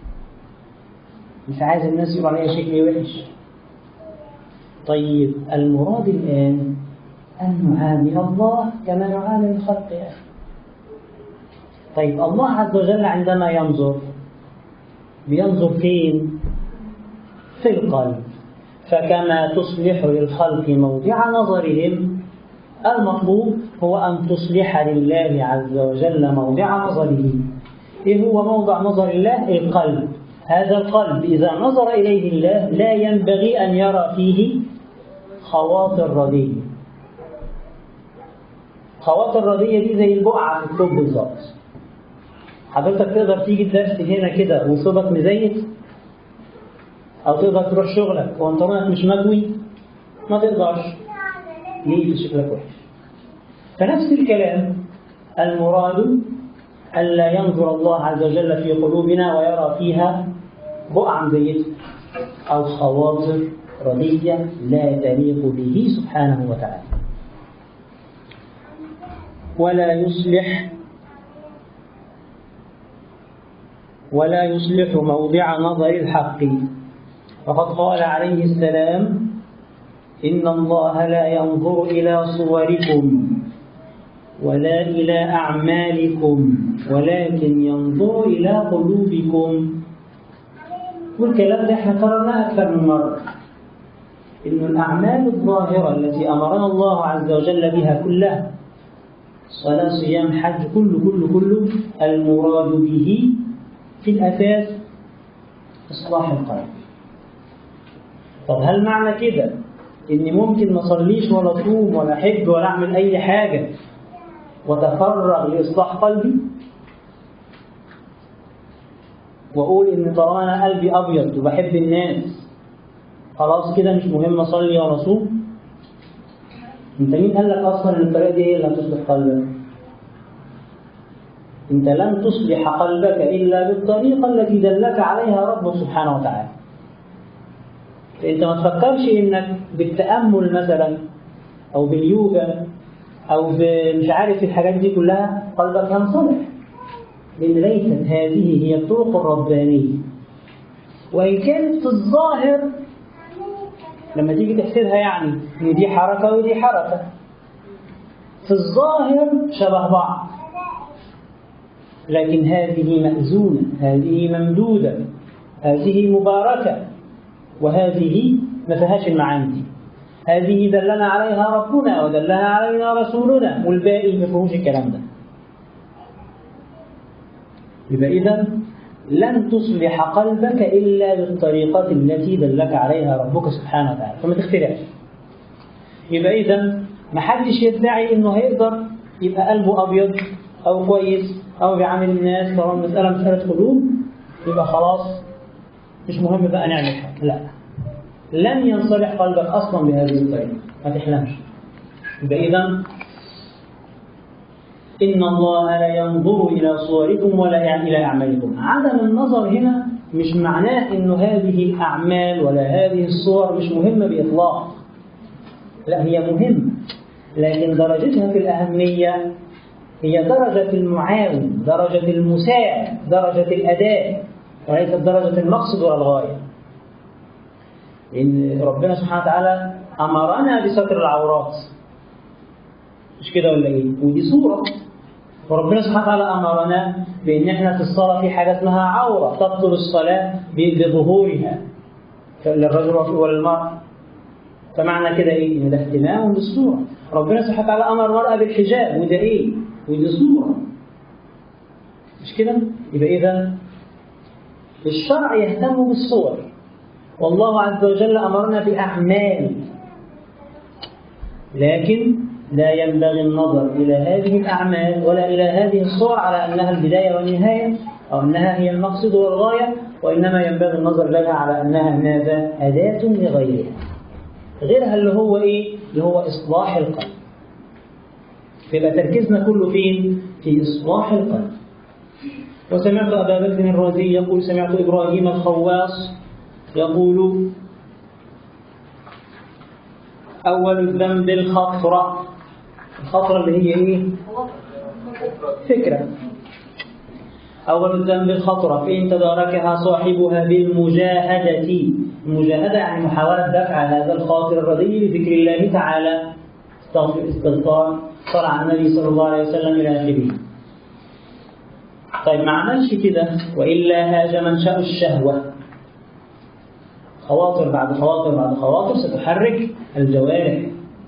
مش عايز الناس يقولوا عليا شكلي وحش طيب المراد الآن أن نعامل الله كما نعامل الخلق يا أخي طيب الله عز وجل عندما ينظر بينظر فين؟ في القلب فكما تصلح للخلق موضع نظرهم المطلوب هو أن تصلح لله عز وجل موضع نظره إيه هو موضع نظر الله؟ القلب هذا القلب إذا نظر إليه الله لا ينبغي أن يرى فيه خواطر ردية خواطر ردية دي زي البقعة في الثوب بالظبط حضرتك تقدر تيجي الدرس هنا كده وثوبك مزيت أو تقدر تروح شغلك وانطرونك مش مكوي ما تقدرش ليه شكلك وحش فنفس الكلام المراد ألا ينظر الله عز وجل في قلوبنا ويرى فيها بقعا زيت أو خواطر ردية لا تليق به سبحانه وتعالى ولا يصلح ولا يصلح موضع نظر الحق فقد قال عليه السلام إن الله لا ينظر إلى صوركم ولا إلى أعمالكم ولكن ينظر إلى قلوبكم والكلام ده احنا قررناه أكثر من مرة إن الأعمال الظاهرة التي أمرنا الله عز وجل بها كلها صلاة صيام حج كل كل كل المراد به في الأساس إصلاح القلب طب هل معنى كده إني ممكن ما أصليش ولا أصوم ولا أحج ولا أعمل أي حاجة وتفرغ لإصلاح قلبي وأقول إن طالما أنا قلبي أبيض وبحب الناس خلاص كده مش مهم أصلي ولا أصوم انت مين قال لك اصلا ان الطريقه دي هي اللي هتصلح قلبك انت لن تصلح قلبك الا بالطريقه التي دلك عليها ربك سبحانه وتعالى انت ما تفكرش انك بالتامل مثلا او باليوجا او مش عارف الحاجات دي كلها قلبك ينصلح لان ليست هذه هي الطرق الربانيه وان كانت في الظاهر لما تيجي تحسبها يعني ان دي حركه ودي حركه في الظاهر شبه بعض لكن هذه مأزونة هذه ممدودة هذه مباركة وهذه ما فيهاش المعاني دي هذه دلنا عليها ربنا ودلها علينا رسولنا والباقي ما فيهوش الكلام ده يبقى إذا لن تصلح قلبك إلا بالطريقة التي دلك عليها ربك سبحانه وتعالى فما تخترعش يبقى إذا ما حدش يدعي إنه هيقدر يبقى قلبه أبيض أو كويس أو بيعامل الناس طالما المسألة مسألة قلوب يبقى خلاص مش مهم بقى نعمل حاجة لا لن ينصلح قلبك أصلا بهذه الطريقة ما تحلمش يبقى إذا إن الله لا ينظر إلى صوركم ولا يعني إلى أعمالكم عدم النظر هنا مش معناه إنه هذه الأعمال ولا هذه الصور مش مهمة بإطلاق لا هي مهمة لكن درجتها في الأهمية هي درجة المعاون درجة المساعد درجة الأداء وليست درجة المقصد ولا الغاية إن ربنا سبحانه وتعالى أمرنا بستر العورات مش كده ولا إيه؟ ودي صورة وربنا سبحانه وتعالى أمرنا بأن إحنا في الصلاة في حاجة اسمها عورة تبطل الصلاة بظهورها للرجل وللمرأة فمعنى كده إيه؟ إن ده اهتمام بالصورة ربنا سبحانه وتعالى أمر المرأة بالحجاب وده إيه؟ ودي صورة مش كده؟ يبقى إذا الشرع يهتم بالصور والله عز وجل أمرنا بأعمال لكن لا ينبغي النظر إلى هذه الأعمال ولا إلى هذه الصور على أنها البداية والنهاية أو أنها هي المقصد والغاية وإنما ينبغي النظر لها على أنها ماذا؟ أداة لغيرها غيرها اللي هو إيه؟ اللي هو إصلاح القلب فيبقى تركيزنا كله فين؟ في إصلاح القلب وسمعت أبا بكر الرازي يقول سمعت إبراهيم الخواص يقول أول الذنب الخطرة الخطرة اللي هي إيه؟ فكرة أول الذنب الخطرة فإن تداركها صاحبها بالمجاهدة المجاهدة يعني محاولة دفع هذا الخاطر الرديء بذكر الله تعالى استغفر استغفار صلى على النبي صلى الله عليه وسلم إلى آخره طيب ما عملش كده وإلا هاج منشأ الشهوة خواطر بعد خواطر بعد خواطر ستحرك الجوارح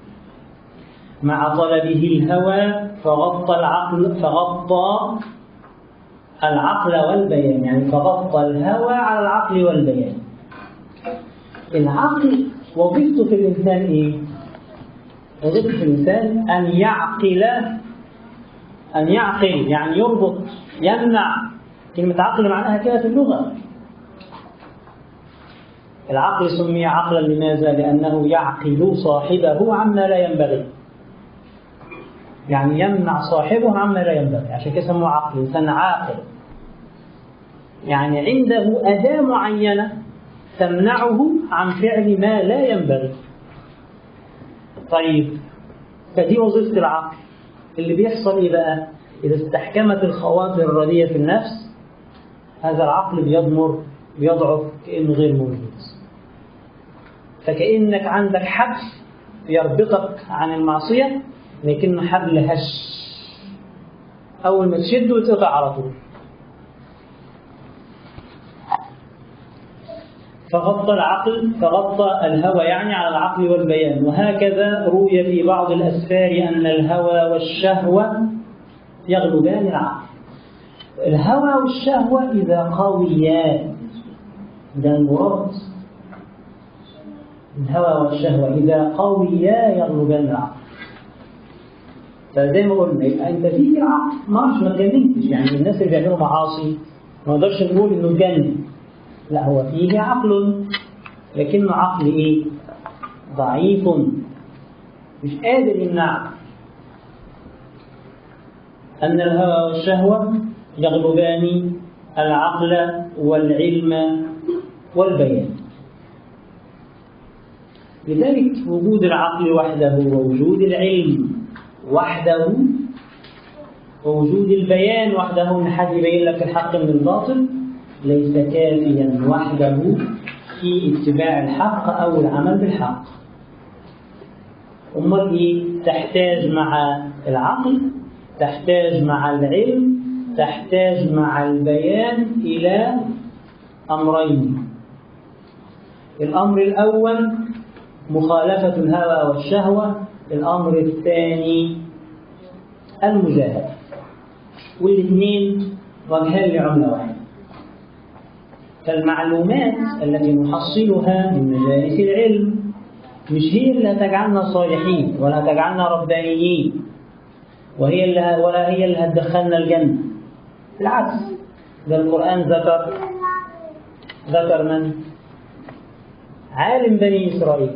مع طلبه الهوى فغطى العقل فغطى العقل والبيان يعني فغطى الهوى على العقل والبيان العقل وظيفته في الإنسان إيه؟ وظيفته في الإنسان أن يعقل أن يعقل يعني يربط يمنع كلمة عقل معناها كده في اللغة العقل سمي عقلا لماذا؟ لأنه يعقل صاحبه عما لا ينبغي يعني يمنع صاحبه عما لا ينبغي عشان كده سموه عقل إنسان عاقل يعني عنده أداة معينة تمنعه عن فعل ما لا ينبغي طيب فدي وظيفة العقل اللي بيحصل إيه بقى؟ إذا استحكمت الخواطر الرديئة في النفس هذا العقل بيضمر بيضعف كأنه غير موجود فكأنك عندك حبل يربطك عن المعصية لكنه حبل هش أول ما تشده يتقطع على طول فغطى العقل فغطى الهوى يعني على العقل والبيان وهكذا روي في بعض الأسفار أن الهوى والشهوة يغلبان العقل الهوى والشهوة إذا قويان ده المراد الهوى والشهوة إذا قويا يغلبان العقل فزي ما قلنا يبقى أنت فيك العقل ما مش ما تجننتش يعني الناس اللي بيعملوا معاصي ما نقدرش نقول إنه جن لا هو فيه عقل لكنه عقل إيه؟ ضعيف مش قادر يمنعك أن الهوى والشهوة يغلبان العقل والعلم والبيان لذلك وجود العقل وحده ووجود العلم وحده ووجود البيان وحده ان حد يبين لك الحق من الباطل ليس كافيا وحده في اتباع الحق او العمل بالحق امال ايه تحتاج مع العقل تحتاج مع العلم تحتاج مع البيان الى امرين الامر الاول مخالفه الهوى والشهوه الامر الثاني المجاهده والاثنين وجهان لعملة واحدة فالمعلومات التي نحصلها من مجالس العلم مش هي اللي هتجعلنا صالحين ولا هتجعلنا ربانيين وهي اللي ولا هي اللي هتدخلنا الجنة بالعكس ده القرآن ذكر ذكر من؟ عالم بني إسرائيل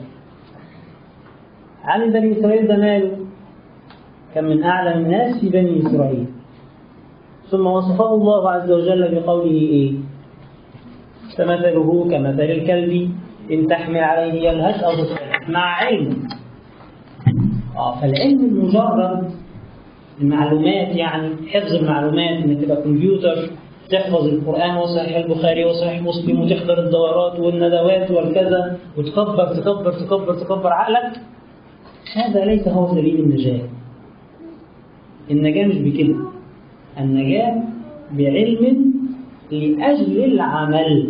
عالم بني إسرائيل ده ماله؟ كان من أعلم الناس في بني إسرائيل ثم وصفه الله عز وجل بقوله إيه فمثله كمثل الكلب إن تحمل عليه يلهث أو تسكت مع علم آه فالعلم المجرد المعلومات يعني حفظ المعلومات إنك تبقى كمبيوتر تحفظ القرآن وصحيح البخاري وصحيح مسلم وتحضر الدورات والندوات والكذا وتكبر تكبر تكبر تكبر عقلك هذا ليس هو سبيل النجاة النجاة مش بكده النجاة بعلم لأجل العمل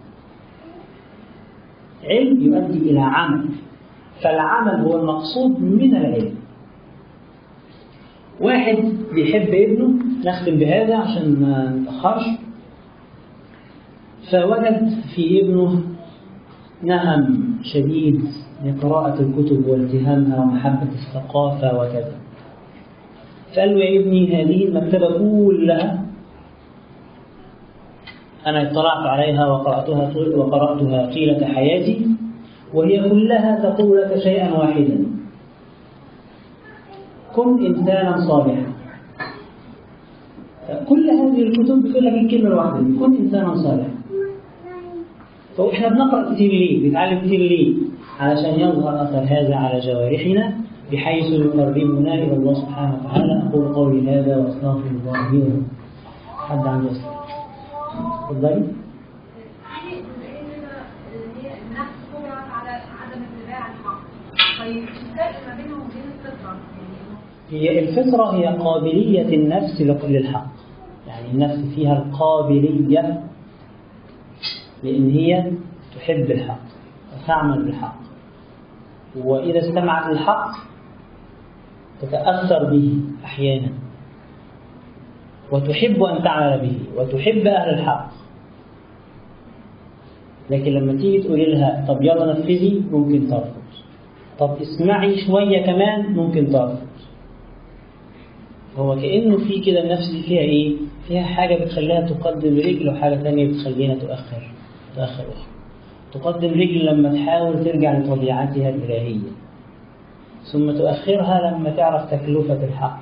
علم يؤدي إلى عمل فالعمل هو المقصود من العلم واحد بيحب ابنه نختم بهذا عشان ما نتأخرش فوجد في ابنه نهم شديد لقراءة الكتب والتهامها ومحبة الثقافة وكذا فقال له يا ابني هذه المكتبة كلها أنا اطلعت عليها وقرأتها وقرأتها طيلة حياتي وهي كلها تقول لك شيئا واحدا كن إنسانا صالحا كل هذه الكتب بتقول لك الكلمة الواحدة دي كن إنسانا صالحا فإحنا بنقرأ كتير ليه؟ بنتعلم كتير ليه؟ علشان يظهر أثر هذا على جوارحنا بحيث يقربنا إلى الله سبحانه وتعالى أقول قولي هذا وأستغفر الله لي ولكم حد عنده أسئلة؟ اتفضلي النفس قدرت على عدم اتباع الحق طيب الفرق ما بينهم وبين الفطره يعني هي الفطرة هي قابلية النفس للحق يعني النفس فيها القابلية لأن هي تحب الحق وتعمل بالحق وإذا استمعت الحق تتأثر به أحيانا وتحب أن تعمل به وتحب أهل الحق لكن لما تيجي تقولي لها طب يلا نفذي ممكن ترفض طب اسمعي شوية كمان ممكن ترفض هو كأنه في كده النفس دي فيها إيه؟ فيها حاجة بتخليها تقدم رجل وحاجة تانية بتخليها تؤخر تؤخر أخرى تقدم رجل لما تحاول ترجع لطبيعتها الإلهية ثم تؤخرها لما تعرف تكلفة الحق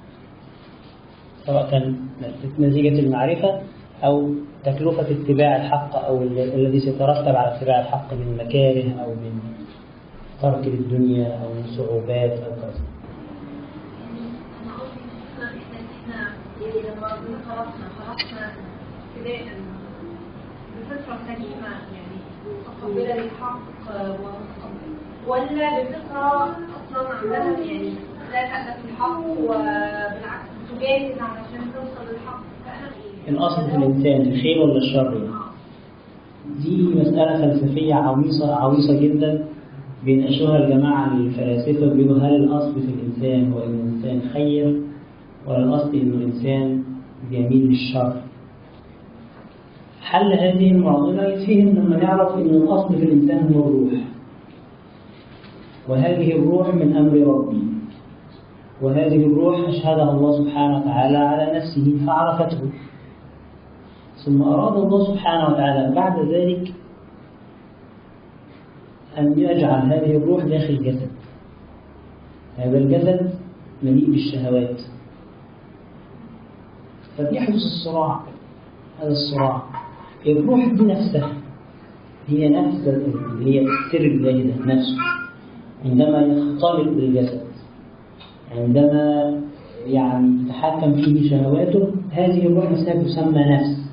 سواء كان نتيجة المعرفة أو تكلفة اتباع الحق أو الذي سيترتب على اتباع الحق من مكاره أو من ترك للدنيا أو من صعوبات أو كذا انا قصدي احنا احنا احنا لما ربنا خلقنا خلقنا ابتداء بفطره سليمه يعني متقبله للحق ومتقبله ولا بفطره اصلا عندها يعني لا تألف الحق وبالعكس تجاهد علشان توصل للحق فانا ايه؟ الأصل في الإنسان الخير ولا الشر يعني؟ دي مسألة فلسفية عويصة عويصة جدا بيناقشوها الجماعة الفلاسفة بيقولوا هل الأصل في الإنسان هو إنه إنسان خير ولا الأصل إنه إنسان بيميل للشر؟ حل هذه المعضلة يتفهم لما نعرف إن الأصل في الإنسان هو الروح وهذه الروح من أمر ربي وهذه الروح أشهدها الله سبحانه وتعالى على نفسه فعرفته ثم أراد الله سبحانه وتعالى بعد ذلك أن يجعل هذه الروح داخل الجسد هذا الجسد مليء بالشهوات فبيحدث الصراع هذا الصراع الروح دي نفسها هي نفس اللي هي السر الإلهي ده نفسه عندما يختلط بالجسد عندما يعني تتحكم فيه شهواته هذه الروح نفسها تسمى نفس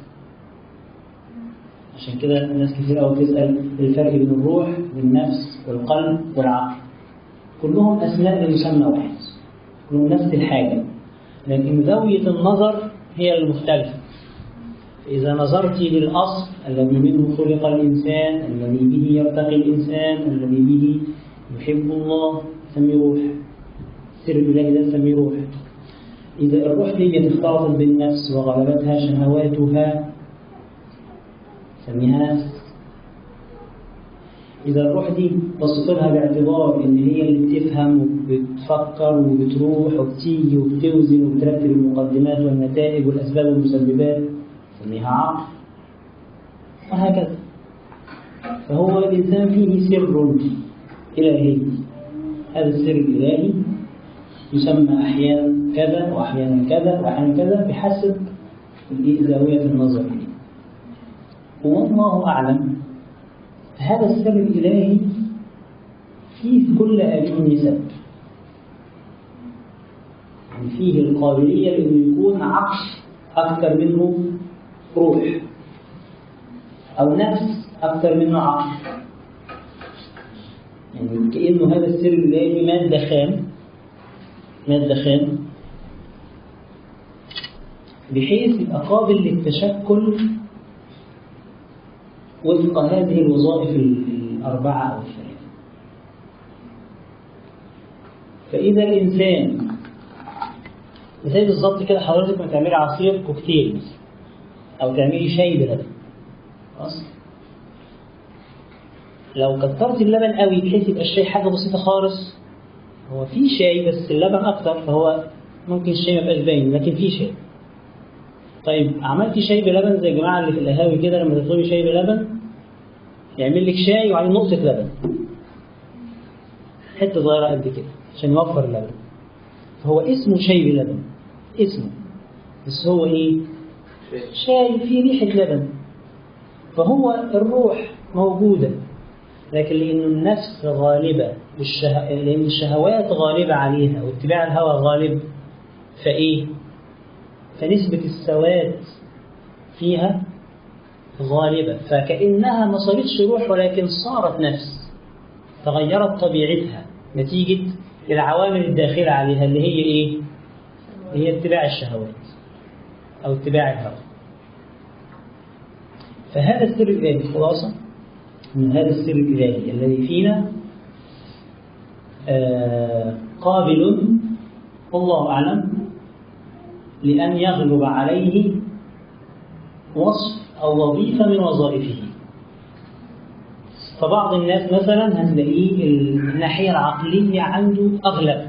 عشان كده الناس كتير قوي تسأل الفرق بين الروح والنفس والقلب والعقل كلهم أسماء لمسمى واحد كلهم نفس الحاجة لكن زاوية النظر هي المختلفة إذا نظرت للأصل الذي منه خلق الإنسان الذي به يرتقي الإنسان الذي به يحب الله سمي روح سر الإله ده سمي روح إذا الروح دي اختلطت بالنفس وغلبتها شهواتها سميها نفس إذا الروح دي بصيت لها باعتبار إن هي اللي بتفهم وبتفكر وبتروح وبتيجي وبتوزن وبترتب المقدمات والنتائج والأسباب والمسببات سميها عقل وهكذا فهو الإنسان فيه سر إلهي هذا السر الإلهي يسمى أحيانا كذا وأحيانا كذا وأحيانا كذا بحسب زاوية النظر إليه والله أعلم هذا السر الإلهي فيه كل هذه النسب يعني فيه القابلية لأنه يكون عقل أكثر منه روح أو نفس أكثر منه عقل يعني كأنه هذا السر الإلهي مادة خام مادة خام بحيث يبقى قابل للتشكل وفق هذه الوظائف الأربعة أو الثلاثة فإذا الإنسان زي بالظبط كده حضرتك ما تعملي عصير كوكتيل أو تعملي شاي بلبن خلاص لو كترت اللبن قوي بحيث يبقى الشاي حاجة بسيطة خالص هو في شاي بس اللبن أكتر فهو ممكن الشاي ما يبقاش باين لكن في شاي طيب عملتي شاي بلبن زي الجماعة اللي في القهاوي كده لما تطلبي شاي بلبن يعمل لك شاي وعليه نقطة لبن حتة صغيرة قد كده عشان يوفر اللبن فهو اسمه شاي بلبن اسمه بس هو ايه شاي فيه ريحة لبن فهو الروح موجودة لكن لأنه النفس غالبة بالشه... لأن الشهوات غالبة عليها واتباع الهوى غالب فإيه؟ فنسبة السواد فيها غالبة فكأنها ما صارتش روح ولكن صارت نفس تغيرت طبيعتها نتيجة العوامل الداخلة عليها اللي هي إيه؟ اللي هي اتباع الشهوات أو اتباع الهوى فهذا السر الإلهي خلاصة من هذا السر الإلهي الذي فينا آه قابل والله أعلم لأن يغلب عليه وصف أو وظيفة من وظائفه فبعض الناس مثلا هتلاقيه الناحية العقلية عنده أغلب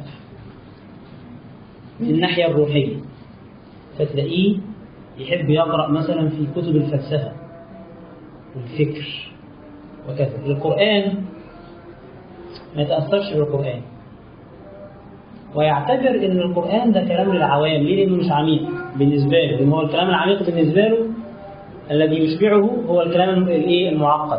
من الناحية الروحية فتلاقيه يحب يقرأ مثلا في كتب الفلسفة والفكر وكذا القرآن ما يتأثرش بالقرآن ويعتبر ان القرآن ده كلام للعوام ليه لانه مش عميق بالنسبة له لان هو الكلام العميق بالنسبة له الذي يشبعه هو الكلام الايه المعقد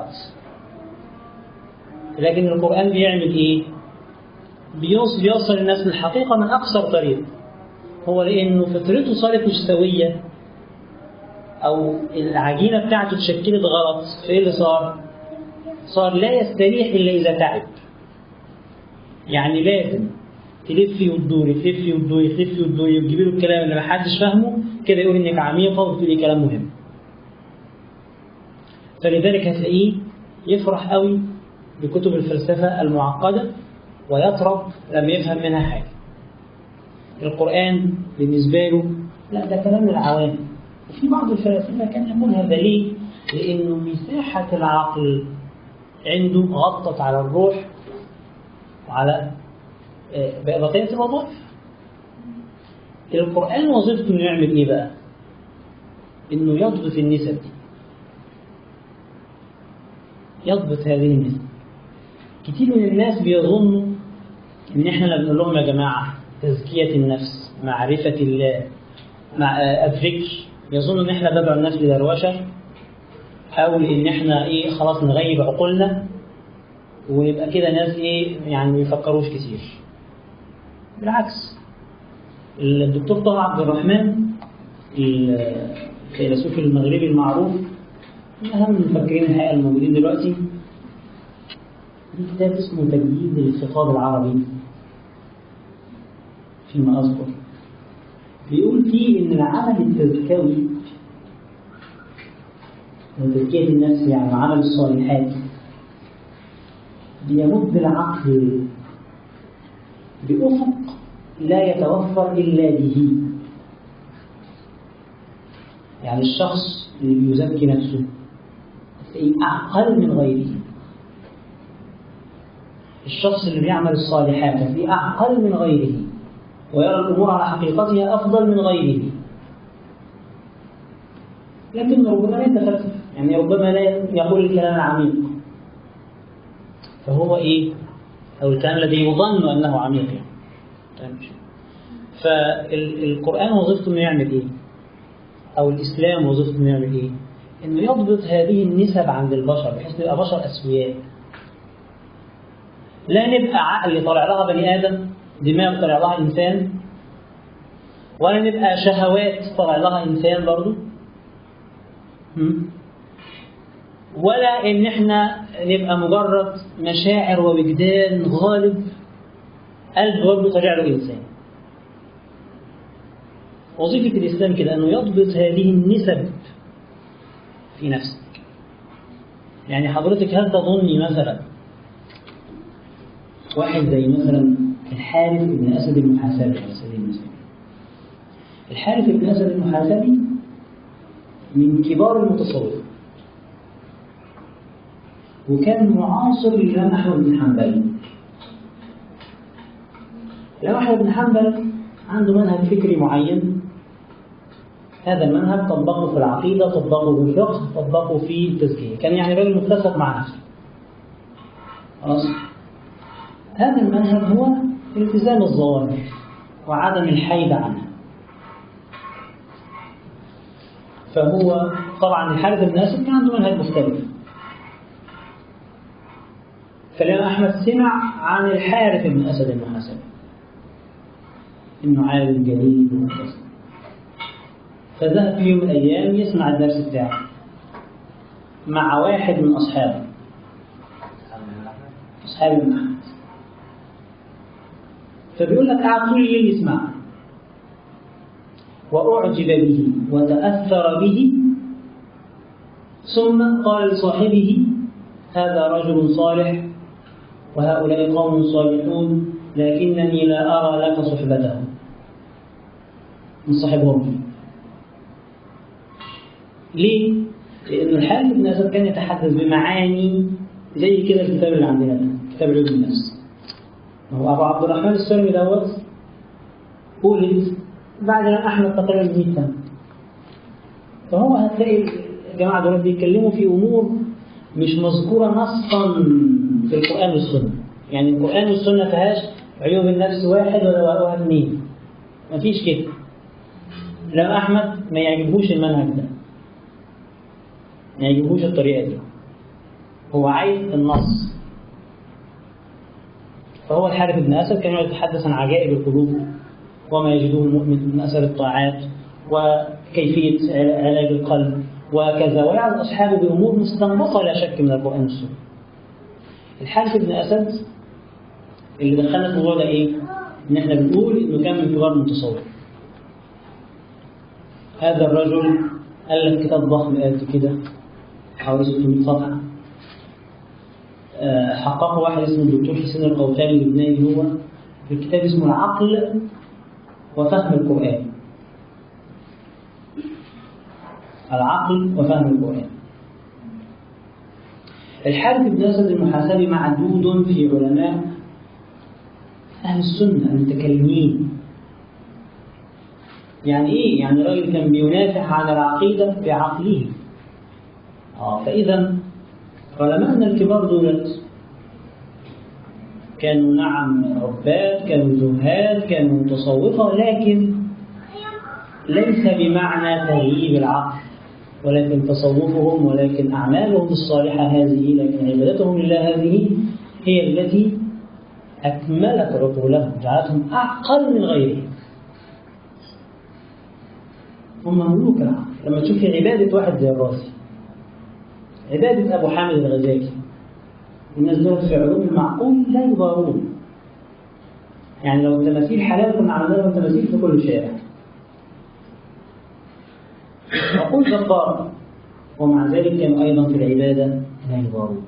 لكن القرآن بيعمل ايه بيوصل بيوصل الناس للحقيقة من أقصر طريق هو لأنه فطرته صارت مش سوية أو العجينة بتاعته اتشكلت غلط فإيه اللي صار؟ صار لا يستريح إلا إذا تعب يعني لازم تلفي وتدوري تلفي وتدوري تلفي وتدوري وتجيبي له الكلام اللي محدش فاهمه كده يقول انك عميقه وبتقولي كلام مهم فلذلك هتلاقيه يفرح قوي بكتب الفلسفه المعقده ويطرب لما يفهم منها حاجه القران بالنسبه له لا ده كلام للعوام وفي بعض الفلاسفه كان يقول هذا ليه؟ لانه مساحه العقل عنده غطت على الروح وعلى بقية الوظائف القرآن وظيفته انه يعمل ايه بقى؟ انه يضبط النسب دي يضبط هذه النسب كتير من الناس بيظنوا إن إحنا اللي بنقول لهم يا جماعة تزكية النفس معرفة الله مع آه، الذكر يظن إن إحنا بدعو الناس لدروشة أو لإن إحنا إيه خلاص نغيب عقولنا ويبقى كده ناس إيه يعني ما يفكروش كتير بالعكس الدكتور طه عبد الرحمن الفيلسوف المغربي المعروف من أهم المفكرين الحقيقة الموجودين دلوقتي ليه كتاب اسمه تجديد الخطاب العربي فيما أذكر بيقول فيه إن العمل التزكوي وتزكية النفس يعني عمل الصالحات بيمد العقل بأفق لا يتوفر إلا به يعني الشخص اللي بيزكي نفسه تلاقيه أعقل من غيره الشخص اللي بيعمل الصالحات تلاقيه أعقل من غيره ويرى الأمور على حقيقتها أفضل من غيره لكن ربما لا يتفلسف يعني ربما لا يقول الكلام العميق فهو إيه أو الكلام الذي يظن أنه عميق يعني فالقرآن وظيفته إنه يعمل إيه؟ أو الإسلام وظيفته إنه يعمل إيه؟ إنه يضبط هذه النسب عند البشر بحيث نبقى بشر أسوياء. لا نبقى عقل طالع لها بني آدم، دماغ طالع لها إنسان، ولا نبقى شهوات طالع لها إنسان برضه. ولا إن إحنا نبقى مجرد مشاعر ووجدان غالب قلب برضه طالع له إنسان. وظيفة الإسلام كده أنه يضبط هذه النسب في نفسك يعني حضرتك هل تظني مثلا واحد زي مثلا الحارث بن أسد المحاسبي على سبيل المثال الحارث بن أسد المحاسبي من كبار المتصوفة وكان معاصر للإمام أحمد بن حنبل الإمام أحمد بن حنبل عنده منهج فكري معين هذا المنهج طبقه في العقيدة طبقه في الفقه طبقه في التزكية كان يعني راجل متفق مع نفسه خلاص هذا المنهج هو التزام الظواهر وعدم الحيد عنها فهو طبعا الحارث بن اسد كان عنده منهج مختلف فالإمام أحمد سمع عن الحارث بن أسد المحاسبي إنه عالم جليل وكذا فذهب في يوم من الأيام يسمع الدرس بتاعه مع واحد من أصحابه أصحاب ابن أحمد فبيقول لك قعد طول الليل يسمع وأعجب به وتأثر به ثم قال لصاحبه هذا رجل صالح وهؤلاء قوم صالحون لكنني لا أرى لك صحبته من صاحبهم ليه؟ لأن الحارث بن أسد كان يتحدث بمعاني زي كده الكتاب اللي عندنا ده كتاب علوم النفس هو أبو عبد الرحمن السلمي دوت ولد بعد ما أحمد تقريبا 100 سنة فهو هتلاقي الجماعة دول بيتكلموا في أمور مش مذكورة نصا في القرآن والسنة يعني القرآن والسنة ما فيهاش عيوب النفس واحد ولا واحد اثنين مفيش كده الإمام أحمد ما يعجبهوش المنهج ده ما يعجبهوش الطريقة دي هو عايز النص فهو الحارث بن أسد كان يتحدث عن عجائب القلوب وما يجده المؤمن من أثر الطاعات وكيفية علاج القلب وكذا ويعظ أصحابه بأمور مستنبطة لا شك من القرآن والسنة الحارث بن أسد اللي دخلنا في الموضوع ده إيه؟ إن إحنا بنقول إنه كان من كبار المتصوف هذا الرجل ألف كتاب ضخم قد كده حوالي 600 صفحة حققه واحد اسمه الدكتور حسين القوتاني اللبناني هو في كتاب اسمه العقل وفهم القرآن العقل وفهم القرآن الحارث بن أسد المحاسبي معدود في علماء أهل السنة المتكلمين يعني إيه؟ يعني راجل كان بينافع عن العقيدة بعقله آه فإذا علماءنا الكبار دولت كانوا نعم عباد كانوا زهاد كانوا متصوفة لكن ليس بمعنى تغييب العقل ولكن تصوفهم ولكن أعمالهم الصالحة هذه لكن عبادتهم لله هذه هي التي أكملت عقولهم جعلتهم أعقل من غيرهم هم ملوك العقل لما تشوف عبادة واحد زي الرازي عبادة أبو حامد الغزالي الناس دول في علوم المعقول لا يضارون يعني لو التماثيل حلال كنا عملنا لهم تماثيل في كل شارع عقول جبارة ومع ذلك كانوا أيضا في العبادة لا يضارون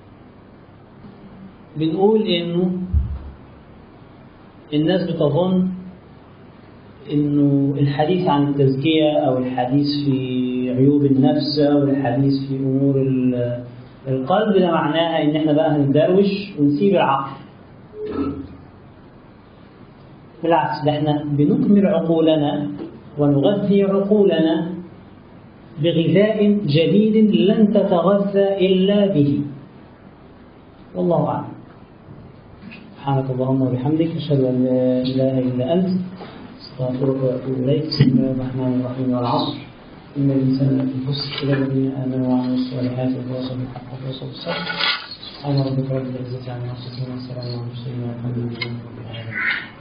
بنقول إنه الناس بتظن إنه الحديث عن التزكية أو الحديث في عيوب النفس أو الحديث في أمور القلب ده معناها إن إحنا بقى هندروش ونسيب العقل بالعكس ده إحنا بنكمل عقولنا ونغذي عقولنا بغذاء جديد لن تتغذى إلا به والله أعلم سبحانك اللهم وبحمدك أشهد أن لا إله إلا أنت أستغفرك وأتوب إليك بسم الله الرحمن الرحيم والعصر إن الإنسان لفي خسر إلا الذين آمنوا وعملوا الصالحات وتواصوا بالحق وتواصوا بالصبر سبحان ربك رب العزة عما يصفون والسلام على المرسلين والحمد لله رب العالمين